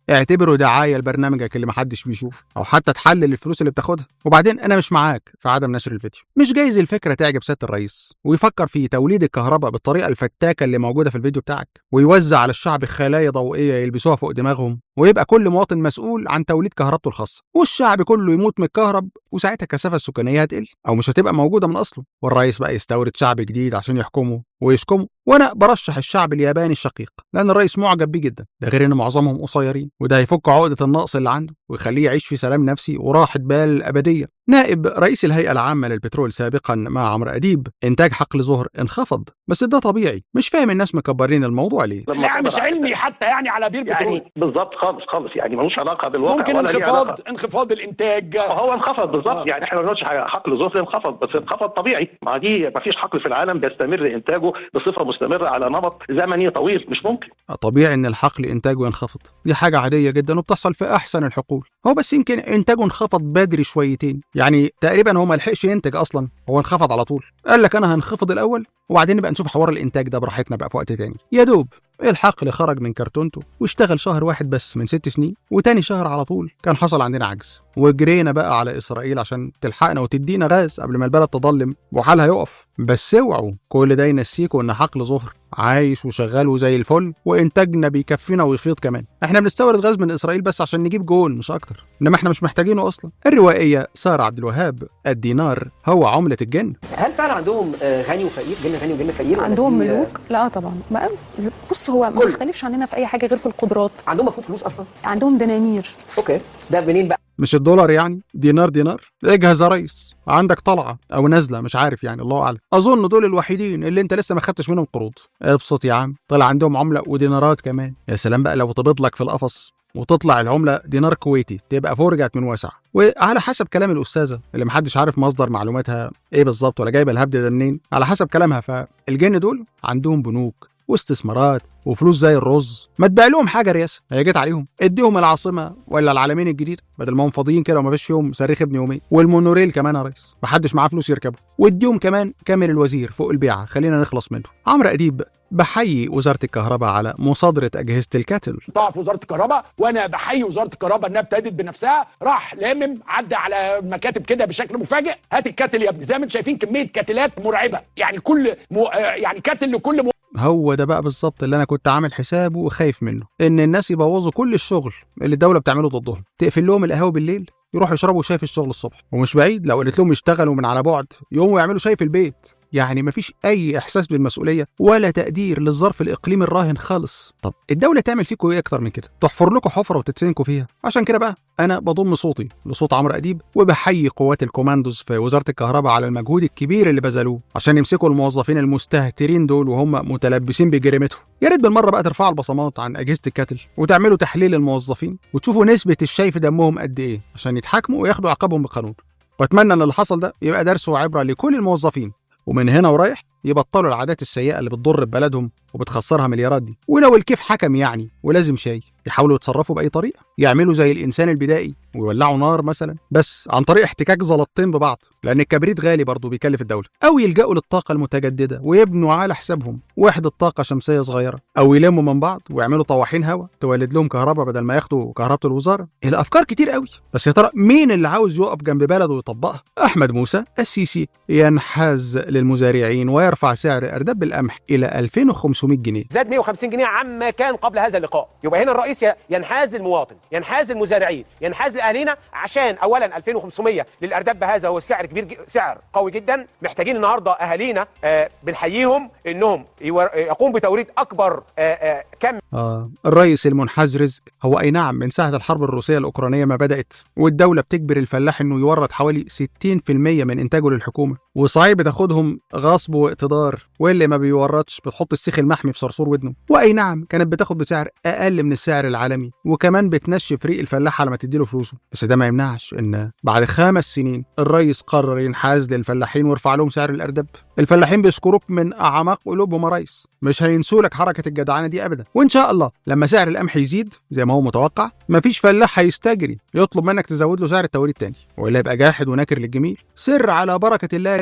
اعتبره دعايه لبرنامجك اللي محدش بيشوف او حتى تحلل الفلوس اللي بتاخدها وبعدين انا مش معاك في عدم نشر الفيديو مش جايز الفكره تعجب سياده الرئيس ويفكر في توليد الكهرباء بالطريقه الفتاكه اللي موجوده في الفيديو بتاعك ويوزع على الشعب خلايا ضوئيه يلبسوها فوق دماغهم ويبقى كل مواطن مسؤول عن توليد كهربته الخاصه والشعب كله يموت من الكهرب وساعتها الكثافه السكانيه هتقل او مش هتبقى موجوده من اصله والرئيس بقى يستورد شعب جديد عشان يحكمه ويشكمه وانا برشح الشعب الياباني الشقيق لان الرئيس معجب بيه جدا ده غير ان معظمهم قصيرين وده هيفك عقده النقص اللي عنده ويخليه يعيش في سلام نفسي وراحه بال ابديه نائب رئيس الهيئه العامه للبترول سابقا مع عمرو اديب انتاج حقل ظهر انخفض بس ده طبيعي مش فاهم الناس مكبرين الموضوع ليه لا مش علمي حتى يعني على بير بترول يعني بالظبط خالص خالص يعني ملوش علاقه بالواقع ممكن ولا ليه انخفاض علاقة. انخفاض الانتاج هو انخفض بالظبط آه. يعني احنا ما بنقولش حاجة، حقل ظهر انخفض بس انخفض طبيعي ما دي ما فيش حقل في العالم بيستمر انتاجه بصفه مستمره على نمط زمني طويل مش ممكن طبيعي ان الحقل انتاجه ينخفض دي حاجه عاديه جدا وبتحصل في احسن الحقول هو بس يمكن انتاجه انخفض بدري شويتين يعني تقريبا هو ما لحقش ينتج اصلا هو انخفض على طول قال لك انا هنخفض الاول وبعدين نبقى نشوف حوار الانتاج ده براحتنا بقى في وقت تاني يا دوب الحقل خرج من كرتونته واشتغل شهر واحد بس من ست سنين وتاني شهر على طول كان حصل عندنا عجز وجرينا بقى على اسرائيل عشان تلحقنا وتدينا غاز قبل ما البلد تضلم وحالها يقف بس اوعوا كل ده ينسيكوا ان حقل ظهر عايش وشغال وزي الفل وانتاجنا بيكفينا ويفيض كمان احنا بنستورد غاز من اسرائيل بس عشان نجيب جون مش اكتر انما احنا مش محتاجينه اصلا الروائيه ساره عبد الوهاب الدينار هو عمله الجن هل فعلا عندهم آه، غني وفقير جن غني وجن فقير ولا عندهم في، آه، ملوك لا طبعا ما بص هو ما يختلفش عننا في اي حاجه غير في القدرات عندهم مفهوم فلوس اصلا عندهم دنانير اوكي ده منين بقى مش الدولار يعني دينار دينار اجهز يا ريس عندك طلعه او نازله مش عارف يعني الله اعلم اظن دول الوحيدين اللي انت لسه ما خدتش منهم قروض ابسط يا عم طلع عندهم عمله ودينارات كمان يا سلام بقى لو تبيض لك في القفص وتطلع العمله دينار كويتي تبقى فرجت من واسع وعلى حسب كلام الاستاذه اللي محدش عارف مصدر معلوماتها ايه بالظبط ولا جايبه الهبد ده منين على حسب كلامها فالجن دول عندهم بنوك واستثمارات وفلوس زي الرز ما تبيع لهم حاجه رياسه هي جت عليهم اديهم العاصمه ولا العالمين الجديد بدل ما هم فاضيين كده وما فيش فيهم صريخ ابن يومين والمونوريل كمان يا ريس محدش معاه فلوس يركبه واديهم كمان كامل الوزير فوق البيعه خلينا نخلص منه عمرو اديب بحيي وزاره الكهرباء على مصادره اجهزه الكاتل قطاع في وزاره الكهرباء وانا بحيي وزاره الكهرباء انها ابتدت بنفسها راح لامم عدى على مكاتب كده بشكل مفاجئ هات الكاتل يا ابني زي ما انتم شايفين كميه كاتلات مرعبه يعني كل مو... آه، يعني كاتل لكل مو... هو ده بقى بالظبط اللي انا كنت عامل حسابه وخايف منه ان الناس يبوظوا كل الشغل اللي الدوله بتعمله ضدهم تقفل لهم القهاوي بالليل يروحوا يشربوا شاي في الشغل الصبح ومش بعيد لو قالت لهم يشتغلوا من على بعد يقوموا يعملوا شاي في البيت يعني مفيش اي احساس بالمسؤوليه ولا تقدير للظرف الاقليمي الراهن خالص طب الدوله تعمل فيكم ايه اكتر من كده تحفر لكم حفره وتتسنكوا فيها عشان كده بقى انا بضم صوتي لصوت عمرو اديب وبحيي قوات الكوماندوز في وزاره الكهرباء على المجهود الكبير اللي بذلوه عشان يمسكوا الموظفين المستهترين دول وهم متلبسين بجريمتهم يا ريت بالمره بقى ترفعوا البصمات عن اجهزه الكتل وتعملوا تحليل الموظفين وتشوفوا نسبه الشاي في دمهم قد ايه عشان يتحاكموا وياخدوا عقابهم بالقانون واتمنى ان اللي حصل ده يبقى درس وعبره لكل الموظفين ومن هنا ورايح يبطلوا العادات السيئه اللي بتضر ببلدهم وبتخسرها مليارات دي ولو الكيف حكم يعني ولازم شاي يحاولوا يتصرفوا باي طريقه يعملوا زي الانسان البدائي ويولعوا نار مثلا بس عن طريق احتكاك زلطتين ببعض لان الكبريت غالي برضه بيكلف الدوله او يلجأوا للطاقه المتجدده ويبنوا على حسابهم وحده طاقه شمسيه صغيره او يلموا من بعض ويعملوا طواحين هواء تولد لهم كهرباء بدل ما ياخدوا كهرباء الوزاره الافكار كتير قوي بس يا ترى مين اللي عاوز يقف جنب بلده ويطبقها احمد موسى السيسي ينحاز للمزارعين ويرفع سعر ارداب القمح الى 2500 جنيه زاد 150 جنيه عما كان قبل هذا اللقاء يبقى هنا الرئيس ي- ينحاز للمواطن ينحاز للمزارعين ينحاز لاهالينا عشان اولا 2500 للارداب بهذا هو السعر كبير ج- سعر قوي جدا محتاجين النهارده اهالينا آه بنحييهم انهم يور- يقوم بتوريد اكبر آه آه كم آه الرئيس المنحاز رزق هو أي نعم من ساعة الحرب الروسية الأوكرانية ما بدأت والدولة بتجبر الفلاح إنه يورد حوالي 60% من إنتاجه للحكومة وصحيح بتاخدهم غصب واقتدار واللي ما بيوردش بتحط السيخ المحمي في صرصور ودنه وأي نعم كانت بتاخد بسعر أقل من السعر العالمي وكمان بتنشف ريق الفلاح على ما تديله فلوسه بس ده ما يمنعش إن بعد خمس سنين الرئيس قرر ينحاز للفلاحين ويرفع لهم سعر الأردب الفلاحين بيشكروك من أعماق قلوبهم يا ريس مش هينسوا لك حركة الجدعانة دي أبدا وإن شاء الله لما سعر القمح يزيد زي ما هو متوقع مفيش فلاح هيستجري يطلب منك تزود له سعر التوريد تاني وإلا يبقى جاحد وناكر للجميل سر على بركة الله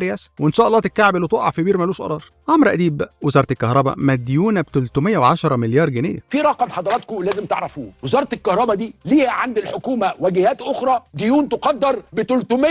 رياسه وان شاء الله تتكعبل وتقع في بير ملوش قرار عمرو اديب بقى وزاره الكهرباء مديونه ب 310 مليار جنيه في رقم حضراتكم لازم تعرفوه وزاره الكهرباء دي ليها عند الحكومه وجهات اخرى ديون تقدر ب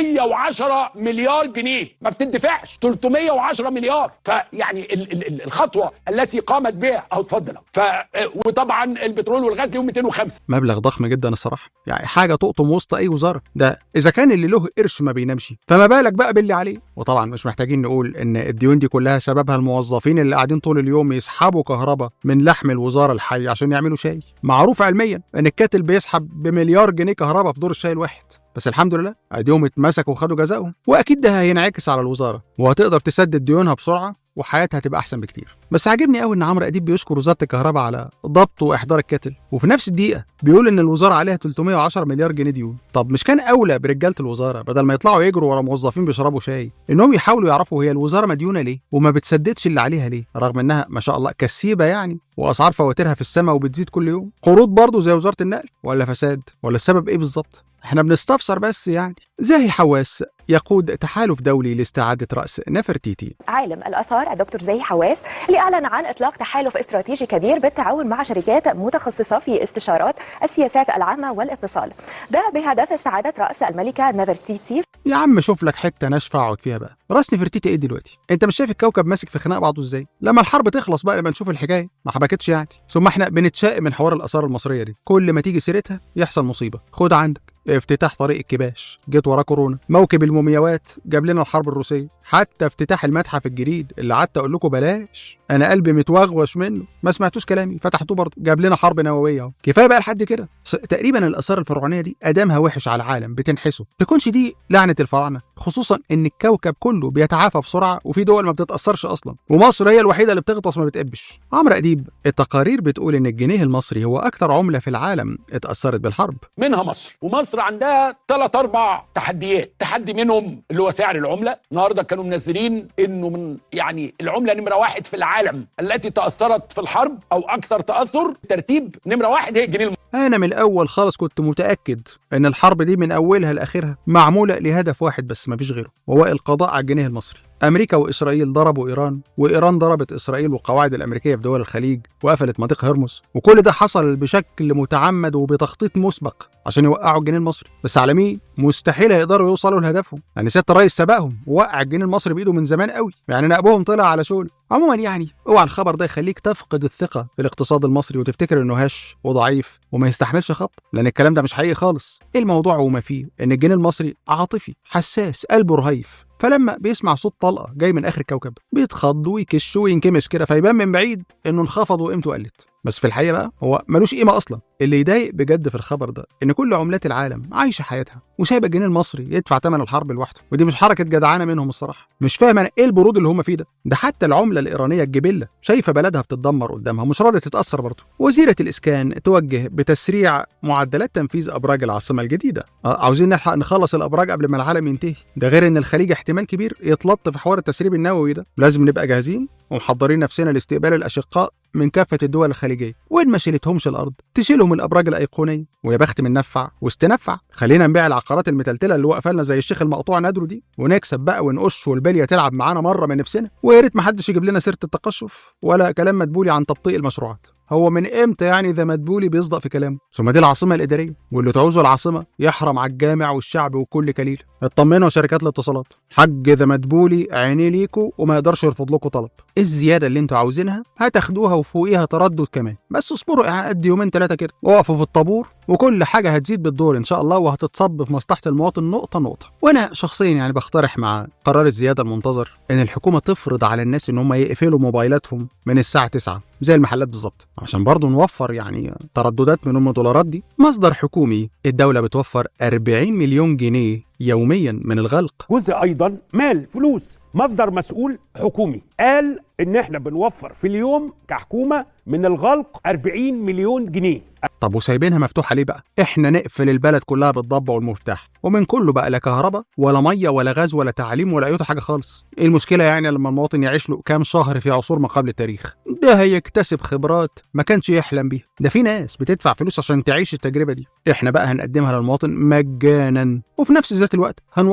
310 مليار جنيه ما بتدفعش 310 مليار فيعني ال ال ال الخطوه التي قامت بها اهو اتفضل أهو. ف وطبعا البترول والغاز ليهم 205 مبلغ ضخم جدا الصراحه يعني حاجه تقطم وسط اي وزاره ده اذا كان اللي له قرش ما بينامش فما بالك بقى باللي عليه وطبعا مش محتاجين نقول ان الديون دي كلها سببها الموظفين اللي قاعدين طول اليوم يسحبوا كهرباء من لحم الوزاره الحي عشان يعملوا شاي معروف علميا ان الكاتل بيسحب بمليار جنيه كهرباء في دور الشاي الواحد بس الحمد لله اديهم اتمسكوا وخدوا جزائهم واكيد ده هينعكس على الوزاره وهتقدر تسدد ديونها بسرعه وحياتها هتبقى احسن بكتير بس عاجبني قوي ان عمرو اديب بيشكر وزاره الكهرباء على ضبط واحضار الكاتل وفي نفس الدقيقه بيقول ان الوزاره عليها 310 مليار جنيه ديون طب مش كان اولى برجاله الوزاره بدل ما يطلعوا يجروا ورا موظفين بيشربوا شاي انهم يحاولوا يعرفوا هي الوزاره مديونه ليه وما بتسددش اللي عليها ليه رغم انها ما شاء الله كسيبه يعني واسعار فواتيرها في السماء وبتزيد كل يوم قروض برضه زي وزاره النقل ولا فساد ولا السبب ايه بالظبط احنا بنستفسر بس يعني زاهي حواس يقود تحالف دولي لاستعادة رأس نفرتيتي عالم الآثار الدكتور زاهي حواس اللي أعلن عن إطلاق تحالف استراتيجي كبير بالتعاون مع شركات متخصصة في استشارات السياسات العامة والاتصال ده بهدف استعادة رأس الملكة نفرتيتي يا عم شوف لك حتة ناشفة اقعد فيها بقى راس نفرتيتي ايه دلوقتي انت مش شايف الكوكب ماسك في خناق بعضه ازاي لما الحرب تخلص بقى نبقى نشوف الحكاية ما حبكتش يعني ثم احنا بنتشائم من حوار الآثار المصرية دي كل ما تيجي سيرتها يحصل مصيبة خد عندك افتتاح طريق الكباش جيت وراه كورونا موكب المومياوات جاب لنا الحرب الروسيه حتى افتتاح المتحف الجديد اللي قعدت اقول لكم بلاش انا قلبي متوغوش منه ما سمعتوش كلامي فتحتوه برضه جاب لنا حرب نوويه اهو كفايه بقى لحد كده س- تقريبا الاثار الفرعونيه دي ادامها وحش على العالم بتنحسه تكونش دي لعنه الفراعنه خصوصا ان الكوكب كله بيتعافى بسرعه وفي دول ما بتتاثرش اصلا ومصر هي الوحيده اللي بتغطس ما بتقبش عمرو اديب التقارير بتقول ان الجنيه المصري هو اكتر عمله في العالم اتاثرت بالحرب منها مصر ومصر عندها ثلاث اربع تحديات تحدي منهم اللي هو سعر العمله النهارده كانوا منزلين انه من يعني العمله نمره واحد في العالم التي تاثرت في الحرب او اكثر تاثر ترتيب نمره واحد هي الجنيه المصري انا من الاول خالص كنت متاكد ان الحرب دي من اولها لاخرها معموله لهدف واحد بس مفيش غيره وهو القضاء على الجنيه المصري امريكا واسرائيل ضربوا ايران وايران ضربت اسرائيل والقواعد الامريكيه في دول الخليج وقفلت مضيق هرمز وكل ده حصل بشكل متعمد وبتخطيط مسبق عشان يوقعوا الجنيه المصري بس على مين مستحيل هيقدروا يوصلوا لهدفهم يعني سياده الرئيس سبقهم ووقع الجنيه المصري بايده من زمان قوي يعني نقبهم طلع على شغل عموما يعني اوعى الخبر ده يخليك تفقد الثقه في الاقتصاد المصري وتفتكر انه هش وضعيف وما يستحملش خط لان الكلام ده مش حقيقي خالص الموضوع وما فيه ان الجنيه المصري عاطفي حساس قلبه رهيف فلما بيسمع صوت طلقه جاي من اخر الكوكب بيتخض ويكش وينكمش كده فيبان من بعيد انه انخفض وقيمته قلت بس في الحقيقه بقى هو ملوش قيمه اصلا اللي يضايق بجد في الخبر ده ان كل عملات العالم عايشه حياتها وسايبه الجنيه المصري يدفع ثمن الحرب لوحده ودي مش حركه جدعانه منهم الصراحه مش فاهم انا ايه البرود اللي هم فيه ده ده حتى العمله الايرانيه الجبله شايفه بلدها بتتدمر قدامها ومش راضيه تتاثر برضه وزيره الاسكان توجه بتسريع معدلات تنفيذ ابراج العاصمه الجديده آه، عاوزين نلحق نخلص الابراج قبل ما العالم ينتهي ده غير ان الخليج احتمال كبير يتلط في حوار التسريب النووي ده لازم نبقى جاهزين ومحضرين نفسنا لاستقبال الاشقاء من كافة الدول الخليجية وإن ما شيلتهمش الأرض تشيلهم الأبراج الأيقونية ويا بخت من نفع واستنفع خلينا نبيع العقارات المتلتلة اللي واقفة لنا زي الشيخ المقطوع نادرو دي ونكسب بقى ونقش والبلية تلعب معانا مرة من نفسنا ويا ريت محدش يجيب لنا سيرة التقشف ولا كلام مدبولي عن تبطيء المشروعات هو من امتى يعني ذا مدبولي بيصدق في كلامه ثم دي العاصمه الاداريه واللي تعوزه العاصمه يحرم على الجامع والشعب وكل كليل اطمنوا شركات الاتصالات حاج ذا مدبولي عينيه ليكوا وما يقدرش يرفض لكم طلب الزياده اللي انتوا عاوزينها هتاخدوها وفوقيها تردد كمان بس اصبروا قد يومين ثلاثه كده وقفوا في الطابور وكل حاجه هتزيد بالدور ان شاء الله وهتتصب في مصلحه المواطن نقطه نقطه وانا شخصيا يعني بقترح مع قرار الزياده المنتظر ان الحكومه تفرض على الناس ان هم يقفلوا موبايلاتهم من الساعه 9 زي المحلات بالظبط عشان برضه نوفر يعني ترددات من ام الدولارات دي مصدر حكومي الدوله بتوفر 40 مليون جنيه يوميا من الغلق جزء ايضا مال فلوس مصدر مسؤول حكومي قال ان احنا بنوفر في اليوم كحكومه من الغلق 40 مليون جنيه طب وسايبينها مفتوحه ليه بقى احنا نقفل البلد كلها بالضبه والمفتاح ومن كله بقى لا كهرباء ولا ميه ولا غاز ولا تعليم ولا اي حاجه خالص ايه المشكله يعني لما المواطن يعيش له كام شهر في عصور ما قبل التاريخ ده هيكتسب خبرات ما كانش يحلم بيها ده في ناس بتدفع فلوس عشان تعيش التجربه دي احنا بقى هنقدمها للمواطن مجانا وفي نفس ذات الوقت هنوفر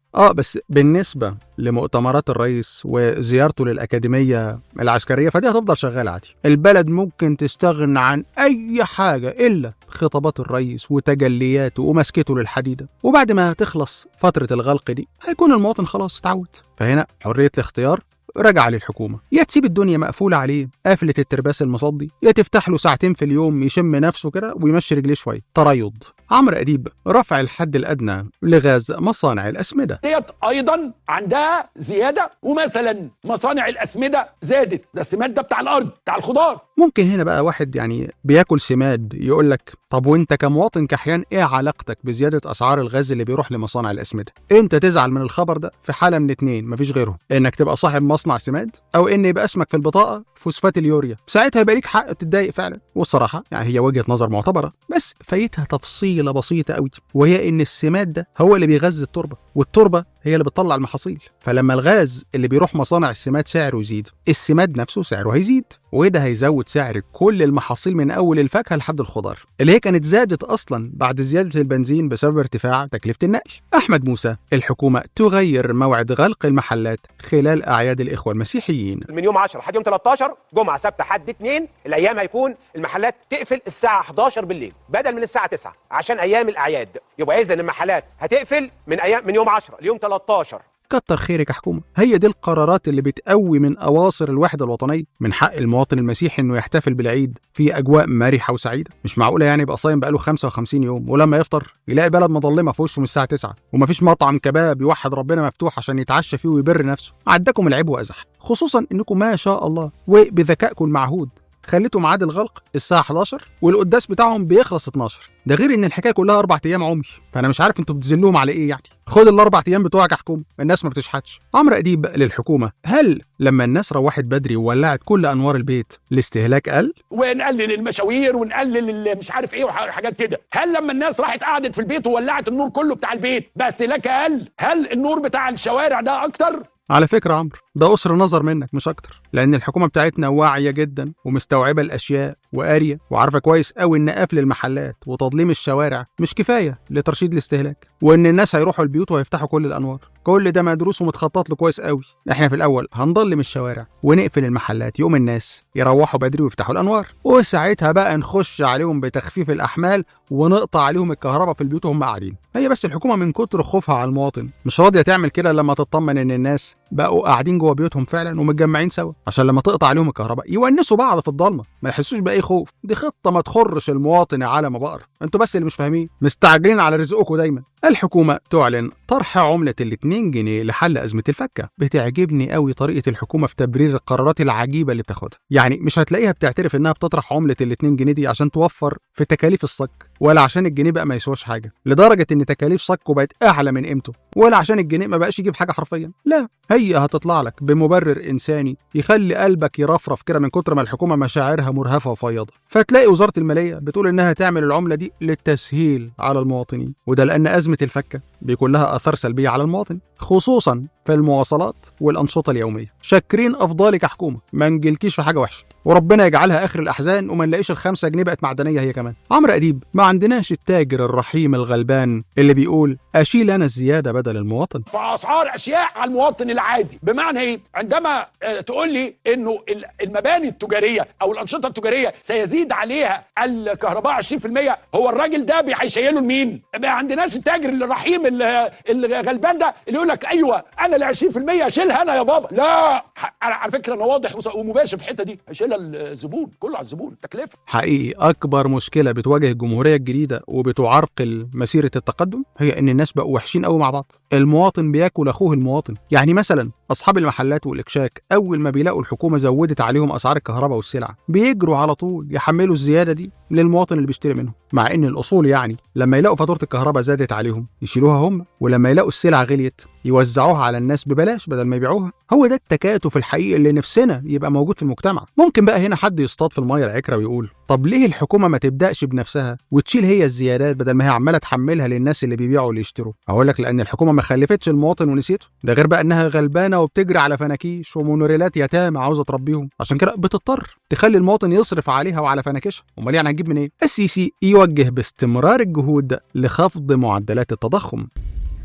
اه بس بالنسبه لمؤتمرات الرئيس وزيارته للاكاديميه العسكريه فدي هتفضل شغاله عادي البلد ممكن تستغنى عن اي حاجه الا خطابات الرئيس وتجلياته ومسكته للحديده وبعد ما تخلص فتره الغلق دي هيكون المواطن خلاص اتعود فهنا حريه الاختيار رجع للحكومة يا تسيب الدنيا مقفولة عليه قافلة الترباس المصدي يا تفتح له ساعتين في اليوم يشم نفسه كده ويمشي رجليه شوية تريض عمرو أديب رفع الحد الأدنى لغاز مصانع الأسمدة ديت ايضا عندها زياده ومثلا مصانع الاسمده زادت ده السماد ده بتاع الارض بتاع الخضار ممكن هنا بقى واحد يعني بياكل سماد يقول لك طب وانت كمواطن كحيان ايه علاقتك بزياده اسعار الغاز اللي بيروح لمصانع الاسمده؟ انت تزعل من الخبر ده في حاله من اتنين مفيش غيرهم انك تبقى صاحب مصنع سماد او ان يبقى اسمك في البطاقه فوسفات اليوريا ساعتها يبقى ليك حق تتضايق فعلا والصراحه يعني هي وجهه نظر معتبره بس فايتها تفصيله بسيطه قوي وهي ان السماد ده هو اللي بيغذي التربه والتربه هي اللي بتطلع المحاصيل فلما الغاز اللي بيروح مصانع السماد سعره يزيد السماد نفسه سعره هيزيد وده هيزود سعر كل المحاصيل من اول الفاكهه لحد الخضار اللي هي كانت زادت اصلا بعد زياده البنزين بسبب ارتفاع تكلفه النقل احمد موسى الحكومه تغير موعد غلق المحلات خلال اعياد الاخوه المسيحيين من يوم 10 لحد يوم 13 جمعه سبت حد اثنين الايام هيكون المحلات تقفل الساعه 11 بالليل بدل من الساعه 9 عشان ايام الاعياد يبقى اذا المحلات هتقفل من ايام من يوم 10 ليوم 13 كتر خيرك يا حكومة هي دي القرارات اللي بتقوي من أواصر الوحدة الوطنية من حق المواطن المسيحي إنه يحتفل بالعيد في أجواء مرحة وسعيدة مش معقولة يعني يبقى صايم بقاله 55 يوم ولما يفطر يلاقي البلد مظلمة في وشه من الساعة 9 ومفيش مطعم كباب يوحد ربنا مفتوح عشان يتعشى فيه ويبر نفسه عداكم العيب وأزح خصوصا إنكم ما شاء الله وبذكائكم المعهود خليتوا ميعاد الغلق الساعة 11 والقداس بتاعهم بيخلص 12 ده غير ان الحكايه كلها اربع ايام عمي فانا مش عارف انتوا بتذلوهم على ايه يعني خد الاربع ايام بتوعك يا حكومه الناس ما بتشحتش عمرو اديب للحكومه هل لما الناس روحت بدري وولعت كل انوار البيت الاستهلاك قل ونقلل المشاوير ونقلل ال- مش عارف ايه وحاجات كده هل لما الناس راحت قعدت في البيت وولعت النور كله بتاع البيت بقى استهلاك اقل هل النور بتاع الشوارع ده اكتر على فكرة عمرو ده قصر نظر منك مش أكتر لأن الحكومة بتاعتنا واعية جدا ومستوعبة الأشياء وقارية وعارفة كويس أوي إن قفل المحلات وتضليم الشوارع مش كفاية لترشيد الاستهلاك وإن الناس هيروحوا البيوت وهيفتحوا كل الأنوار كل ده مدروس ومتخطط له كويس قوي احنا في الأول هنضلم الشوارع ونقفل المحلات يوم الناس يروحوا بدري ويفتحوا الأنوار وساعتها بقى نخش عليهم بتخفيف الأحمال ونقطع عليهم الكهرباء في البيوت وهم قاعدين هي بس الحكومة من كتر خوفها على المواطن مش راضية تعمل كده لما تطمن إن الناس بقوا قاعدين جوه بيوتهم فعلا ومتجمعين سوا عشان لما تقطع عليهم الكهرباء يونسوا بعض في الضلمه ما يحسوش باي خوف دي خطه ما تخرش المواطن يا عالم بقر انتوا بس اللي مش فاهمين مستعجلين على رزقكم دايما الحكومه تعلن طرح عمله ال 2 جنيه لحل ازمه الفكه بتعجبني قوي طريقه الحكومه في تبرير القرارات العجيبه اللي بتاخدها يعني مش هتلاقيها بتعترف انها بتطرح عمله ال 2 جنيه دي عشان توفر في تكاليف الصك ولا عشان الجنيه بقى ما يسواش حاجه لدرجه ان تكاليف صكه بقت اعلى من قيمته ولا عشان الجنيه ما بقاش يجيب حاجه حرفيا لا هي هتطلع لك بمبرر انساني يخلي قلبك يرفرف كده من كتر ما الحكومه مشاعرها مرهفه وفياضه فتلاقي وزاره الماليه بتقول انها تعمل العمله دي للتسهيل على المواطنين وده لان ازمه الفكه بيكون لها اثار سلبيه على المواطن خصوصا في المواصلات والانشطه اليوميه شاكرين افضالك يا حكومه ما نجيلكيش في حاجه وحشه وربنا يجعلها اخر الاحزان وما نلاقيش الخمسة جنيه بقت معدنيه هي كمان عمرو اديب ما عندناش التاجر الرحيم الغلبان اللي بيقول اشيل انا الزياده بدل المواطن فاسعار اشياء على المواطن العادي بمعنى ايه عندما آه، تقول لي انه ال- المباني التجاريه او الانشطه التجاريه سيزيد عليها الكهرباء 20% هو الراجل ده بي- هيشيله لمين ما عندناش التاجر الرحيم ال- الغلبان ده اللي يقول لك ايوه انا ال 20% اشيلها انا يا بابا لا ح- أنا على فكره انا واضح وص- ومباشر في الحته دي هيشيلها الزبون كله على الزبون تكلفه حقيقي أكبر مشكلة بتواجه الجمهورية الجديدة وبتعرقل مسيرة التقدم هي إن الناس بقوا وحشين قوي مع بعض المواطن بياكل أخوه المواطن يعني مثلا أصحاب المحلات والإكشاك أول ما بيلاقوا الحكومة زودت عليهم أسعار الكهرباء والسلع بيجروا على طول يحملوا الزيادة دي للمواطن اللي بيشتري منهم مع إن الأصول يعني لما يلاقوا فاتورة الكهرباء زادت عليهم يشيلوها هم ولما يلاقوا السلع غليت يوزعوها على الناس ببلاش بدل ما يبيعوها هو ده التكاتف الحقيقي اللي نفسنا يبقى موجود في المجتمع ممكن بقى هنا حد يصطاد في الميه العكره ويقول طب ليه الحكومه ما تبداش بنفسها وتشيل هي الزيادات بدل ما هي عماله تحملها للناس اللي بيبيعوا واللي يشتروا اقول لك لان الحكومه ما خلفتش المواطن ونسيته ده غير بقى انها غلبانه وبتجري على فناكيش ومونوريلات يتامى عاوزه تربيهم عشان كده بتضطر تخلي المواطن يصرف عليها وعلى فناكشها امال يعني هنجيب منين السيسي يوجه باستمرار الجهود لخفض معدلات التضخم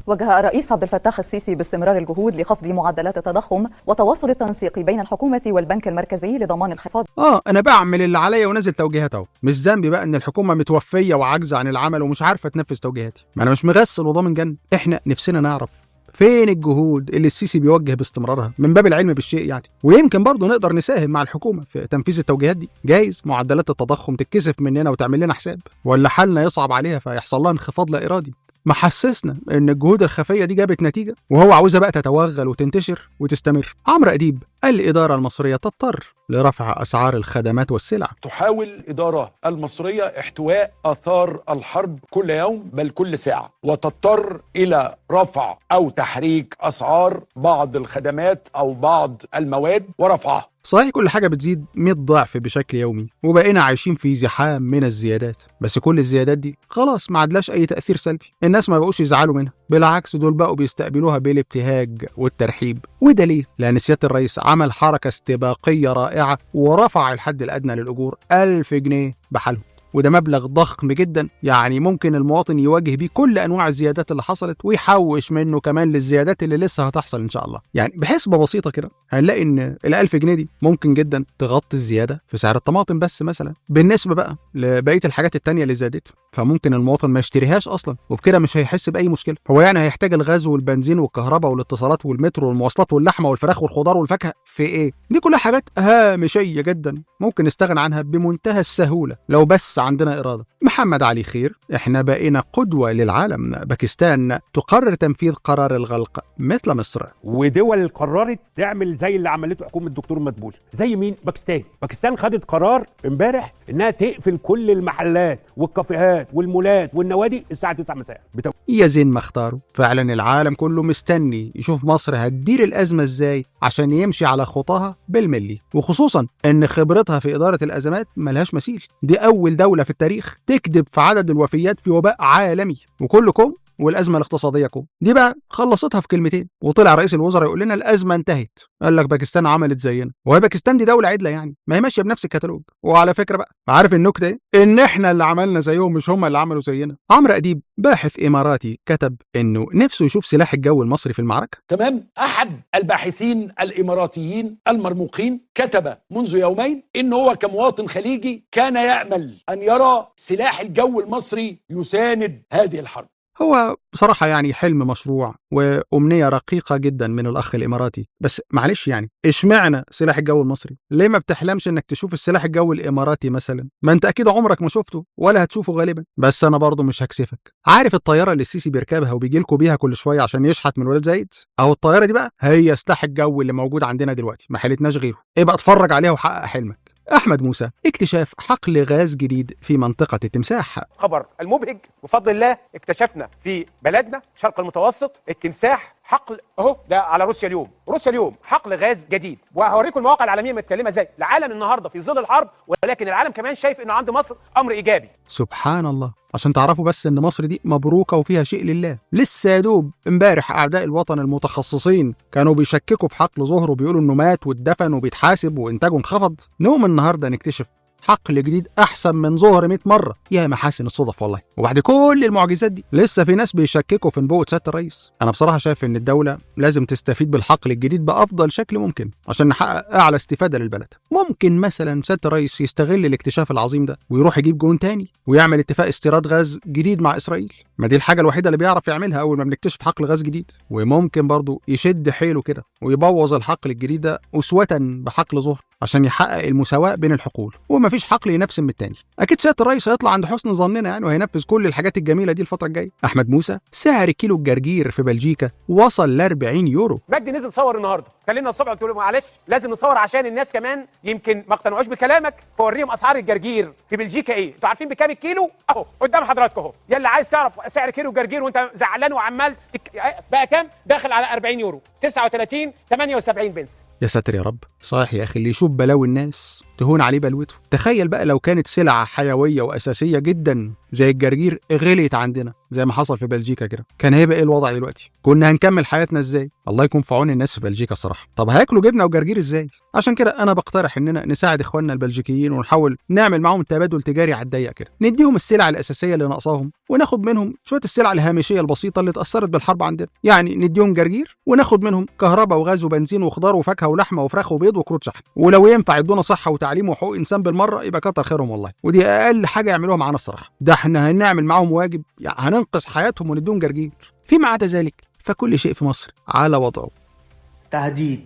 وجه الرئيس عبد الفتاح السيسي باستمرار الجهود لخفض معدلات التضخم وتواصل التنسيق بين الحكومة والبنك المركزي لضمان الانخفاض اه انا بعمل اللي عليا ونازل توجيهات اهو مش ذنبي بقى ان الحكومه متوفيه وعاجزه عن العمل ومش عارفه تنفذ توجيهاتي ما انا مش مغسل وضامن جنة احنا نفسنا نعرف فين الجهود اللي السيسي بيوجه باستمرارها من باب العلم بالشيء يعني ويمكن برضه نقدر نساهم مع الحكومه في تنفيذ التوجيهات دي جايز معدلات التضخم تتكسف مننا وتعمل لنا حساب ولا حالنا يصعب عليها فيحصل لها انخفاض لا ارادي محسسنا ان الجهود الخفيه دي جابت نتيجه وهو عاوزها بقى تتوغل وتنتشر وتستمر عمرو اديب الاداره المصريه تضطر لرفع اسعار الخدمات والسلع تحاول الإدارة المصرية احتواء آثار الحرب كل يوم بل كل ساعة وتضطر إلى رفع أو تحريك أسعار بعض الخدمات أو بعض المواد ورفعها صحيح كل حاجة بتزيد 100 ضعف بشكل يومي وبقينا عايشين في زحام من الزيادات بس كل الزيادات دي خلاص ما عدلاش أي تأثير سلبي الناس ما بقوش يزعلوا منها بالعكس دول بقوا بيستقبلوها بالابتهاج والترحيب وده ليه؟ لأن سيادة الرئيس عمل حركة استباقية رائعة ورفع الحد الأدنى للأجور 1000 جنيه بحالهم وده مبلغ ضخم جدا يعني ممكن المواطن يواجه بيه كل انواع الزيادات اللي حصلت ويحوش منه كمان للزيادات اللي لسه هتحصل ان شاء الله يعني بحسبه بسيطه كده هنلاقي ان ال 1000 جنيه دي ممكن جدا تغطي الزياده في سعر الطماطم بس مثلا بالنسبه بقى لبقيه الحاجات التانية اللي زادت فممكن المواطن ما يشتريهاش اصلا وبكده مش هيحس باي مشكله هو يعني هيحتاج الغاز والبنزين والكهرباء والاتصالات والمترو والمواصلات واللحمه والفراخ والخضار والفاكهه في ايه دي كلها حاجات هامشيه جدا ممكن نستغنى عنها بمنتهى السهوله لو بس عندنا اراده محمد علي خير احنا بقينا قدوه للعالم باكستان تقرر تنفيذ قرار الغلق مثل مصر ودول قررت تعمل زي اللي عملته حكومه الدكتور مدبولي زي مين باكستان باكستان خدت قرار امبارح انها تقفل كل المحلات والكافيهات والمولات والنوادي الساعه 9 مساء بتو... يا زين ما اختاروا فعلا العالم كله مستني يشوف مصر هتدير الازمه ازاي عشان يمشي على خطاها بالملي وخصوصا ان خبرتها في اداره الازمات ملهاش مثيل دي اول دوله في التاريخ تكذب في عدد الوفيات في وباء عالمي وكلكم والازمه الاقتصاديه كوم دي بقى خلصتها في كلمتين وطلع رئيس الوزراء يقول لنا الازمه انتهت قال لك باكستان عملت زينا وهي باكستان دي دوله عدله يعني ما هي ماشيه بنفس الكتالوج وعلى فكره بقى عارف النكته ايه ان احنا اللي عملنا زيهم مش هم اللي عملوا زينا عمرو اديب باحث اماراتي كتب انه نفسه يشوف سلاح الجو المصري في المعركه تمام احد الباحثين الاماراتيين المرموقين كتب منذ يومين ان هو كمواطن خليجي كان يامل ان يرى سلاح الجو المصري يساند هذه الحرب هو بصراحة يعني حلم مشروع وأمنية رقيقة جدا من الأخ الإماراتي بس معلش يعني إشمعنى سلاح الجو المصري؟ ليه ما بتحلمش إنك تشوف السلاح الجوي الإماراتي مثلا؟ ما أنت أكيد عمرك ما شفته ولا هتشوفه غالبا بس أنا برضه مش هكسفك عارف الطيارة اللي السيسي بيركبها وبيجي لكم بيها كل شوية عشان يشحت من ولاد زايد؟ أو الطيارة دي بقى هي سلاح الجو اللي موجود عندنا دلوقتي ما حلتناش غيره ابقى اتفرج عليها وحقق حلمك أحمد موسى اكتشاف حقل غاز جديد في منطقة التمساح خبر المبهج بفضل الله اكتشفنا في بلدنا شرق المتوسط التمساح حقل اهو ده على روسيا اليوم روسيا اليوم حقل غاز جديد وهوريكم المواقع العالميه متكلمه ازاي العالم النهارده في ظل الحرب ولكن العالم كمان شايف انه عند مصر امر ايجابي سبحان الله عشان تعرفوا بس ان مصر دي مبروكه وفيها شيء لله لسه يا دوب امبارح اعداء الوطن المتخصصين كانوا بيشككوا في حقل ظهره وبيقولوا انه مات واتدفن وبيتحاسب وانتاجه انخفض نقوم النهارده نكتشف حقل جديد احسن من ظهر 100 مره يا محاسن الصدف والله وبعد كل المعجزات دي لسه في ناس بيشككوا في نبوه سياده الرئيس انا بصراحه شايف ان الدوله لازم تستفيد بالحقل الجديد بافضل شكل ممكن عشان نحقق اعلى استفاده للبلد ممكن مثلا سياده الرئيس يستغل الاكتشاف العظيم ده ويروح يجيب جون تاني ويعمل اتفاق استيراد غاز جديد مع اسرائيل ما دي الحاجه الوحيده اللي بيعرف يعملها اول ما بنكتشف حقل غاز جديد وممكن برضه يشد حيله كده ويبوظ الحقل الجديد ده اسوه بحقل ظهر عشان يحقق المساواه بين الحقول ومفيش حقل ينافس من التاني اكيد سياده الرئيس هيطلع عند حسن ظننا يعني وهينفذ كل الحاجات الجميله دي الفتره الجايه احمد موسى سعر كيلو الجرجير في بلجيكا وصل ل 40 يورو مجدي نزل صور النهارده كلمنا الصبح قلت له معلش لازم نصور عشان الناس كمان يمكن ما اقتنعوش بكلامك فوريهم اسعار الجرجير في بلجيكا ايه انتوا عارفين بكام الكيلو اهو قدام حضراتكم اهو يلا عايز تعرف سعر كيلو جرجير وانت زعلان وعمال تك... بقى كام داخل على 40 يورو 39 78 بنس يا ساتر يا رب صحيح يا اخي اللي يشوف بلاوي الناس تهون عليه بلوته تخيل بقى لو كانت سلعة حيوية وأساسية جدا زي الجرجير غليت عندنا زي ما حصل في بلجيكا كده كان هيبقى ايه الوضع دلوقتي كنا هنكمل حياتنا ازاي الله يكون في عون الناس في بلجيكا الصراحة طب هياكلوا جبنة وجرجير ازاي عشان كده انا بقترح اننا نساعد اخواننا البلجيكيين ونحاول نعمل معاهم تبادل تجاري على الضيق كده نديهم السلع الأساسية اللي ناقصاهم وناخد منهم شوية السلع الهامشية البسيطة اللي اتأثرت بالحرب عندنا يعني نديهم جرجير وناخد منهم كهرباء وغاز وبنزين وخضار وفاكهة ولحمة وفراخ وبيض وكروت شحن ولو ينفع يدونا صحة وتعليم وحقوق إنسان بالمرة يبقى كتر خيرهم والله ودي أقل حاجة يعملوها معانا الصراحة ده احنا هنعمل معاهم واجب يعني هننقذ حياتهم ونديهم جرجير فيما عدا ذلك فكل شيء في مصر على وضعه تهديد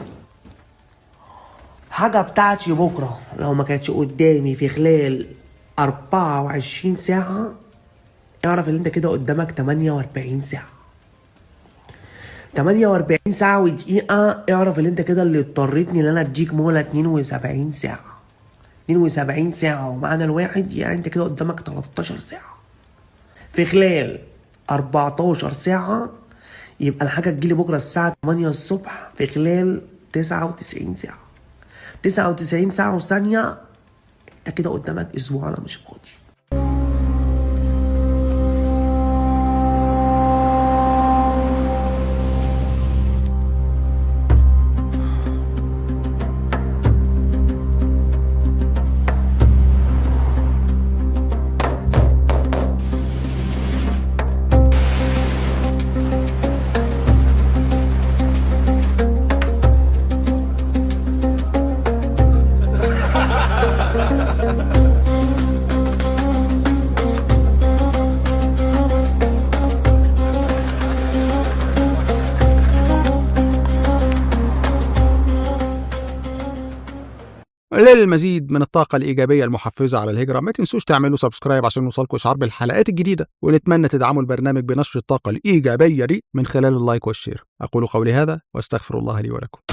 حاجة بتاعتي بكرة لو ما كانتش قدامي في خلال 24 ساعة اعرف ان انت كده قدامك 48 ساعة 48 ساعة ودقيقة اعرف ان انت كده اللي اضطريتني ان انا اديك مهلة 72 ساعة 72 ساعة ومعنى الواحد يعني انت كده قدامك 13 ساعة في خلال 14 ساعة يبقى الحاجة تجيلي بكرة الساعة 8 الصبح في خلال 99 ساعة 99 ساعة وثانية انت كده قدامك اسبوع انا مش فاضي للمزيد من الطاقة الإيجابية المحفزة على الهجرة ما تنسوش تعملوا سبسكرايب عشان يوصلكم إشعار بالحلقات الجديدة ونتمنى تدعموا البرنامج بنشر الطاقة الإيجابية دي من خلال اللايك والشير أقول قولي هذا وأستغفر الله لي ولكم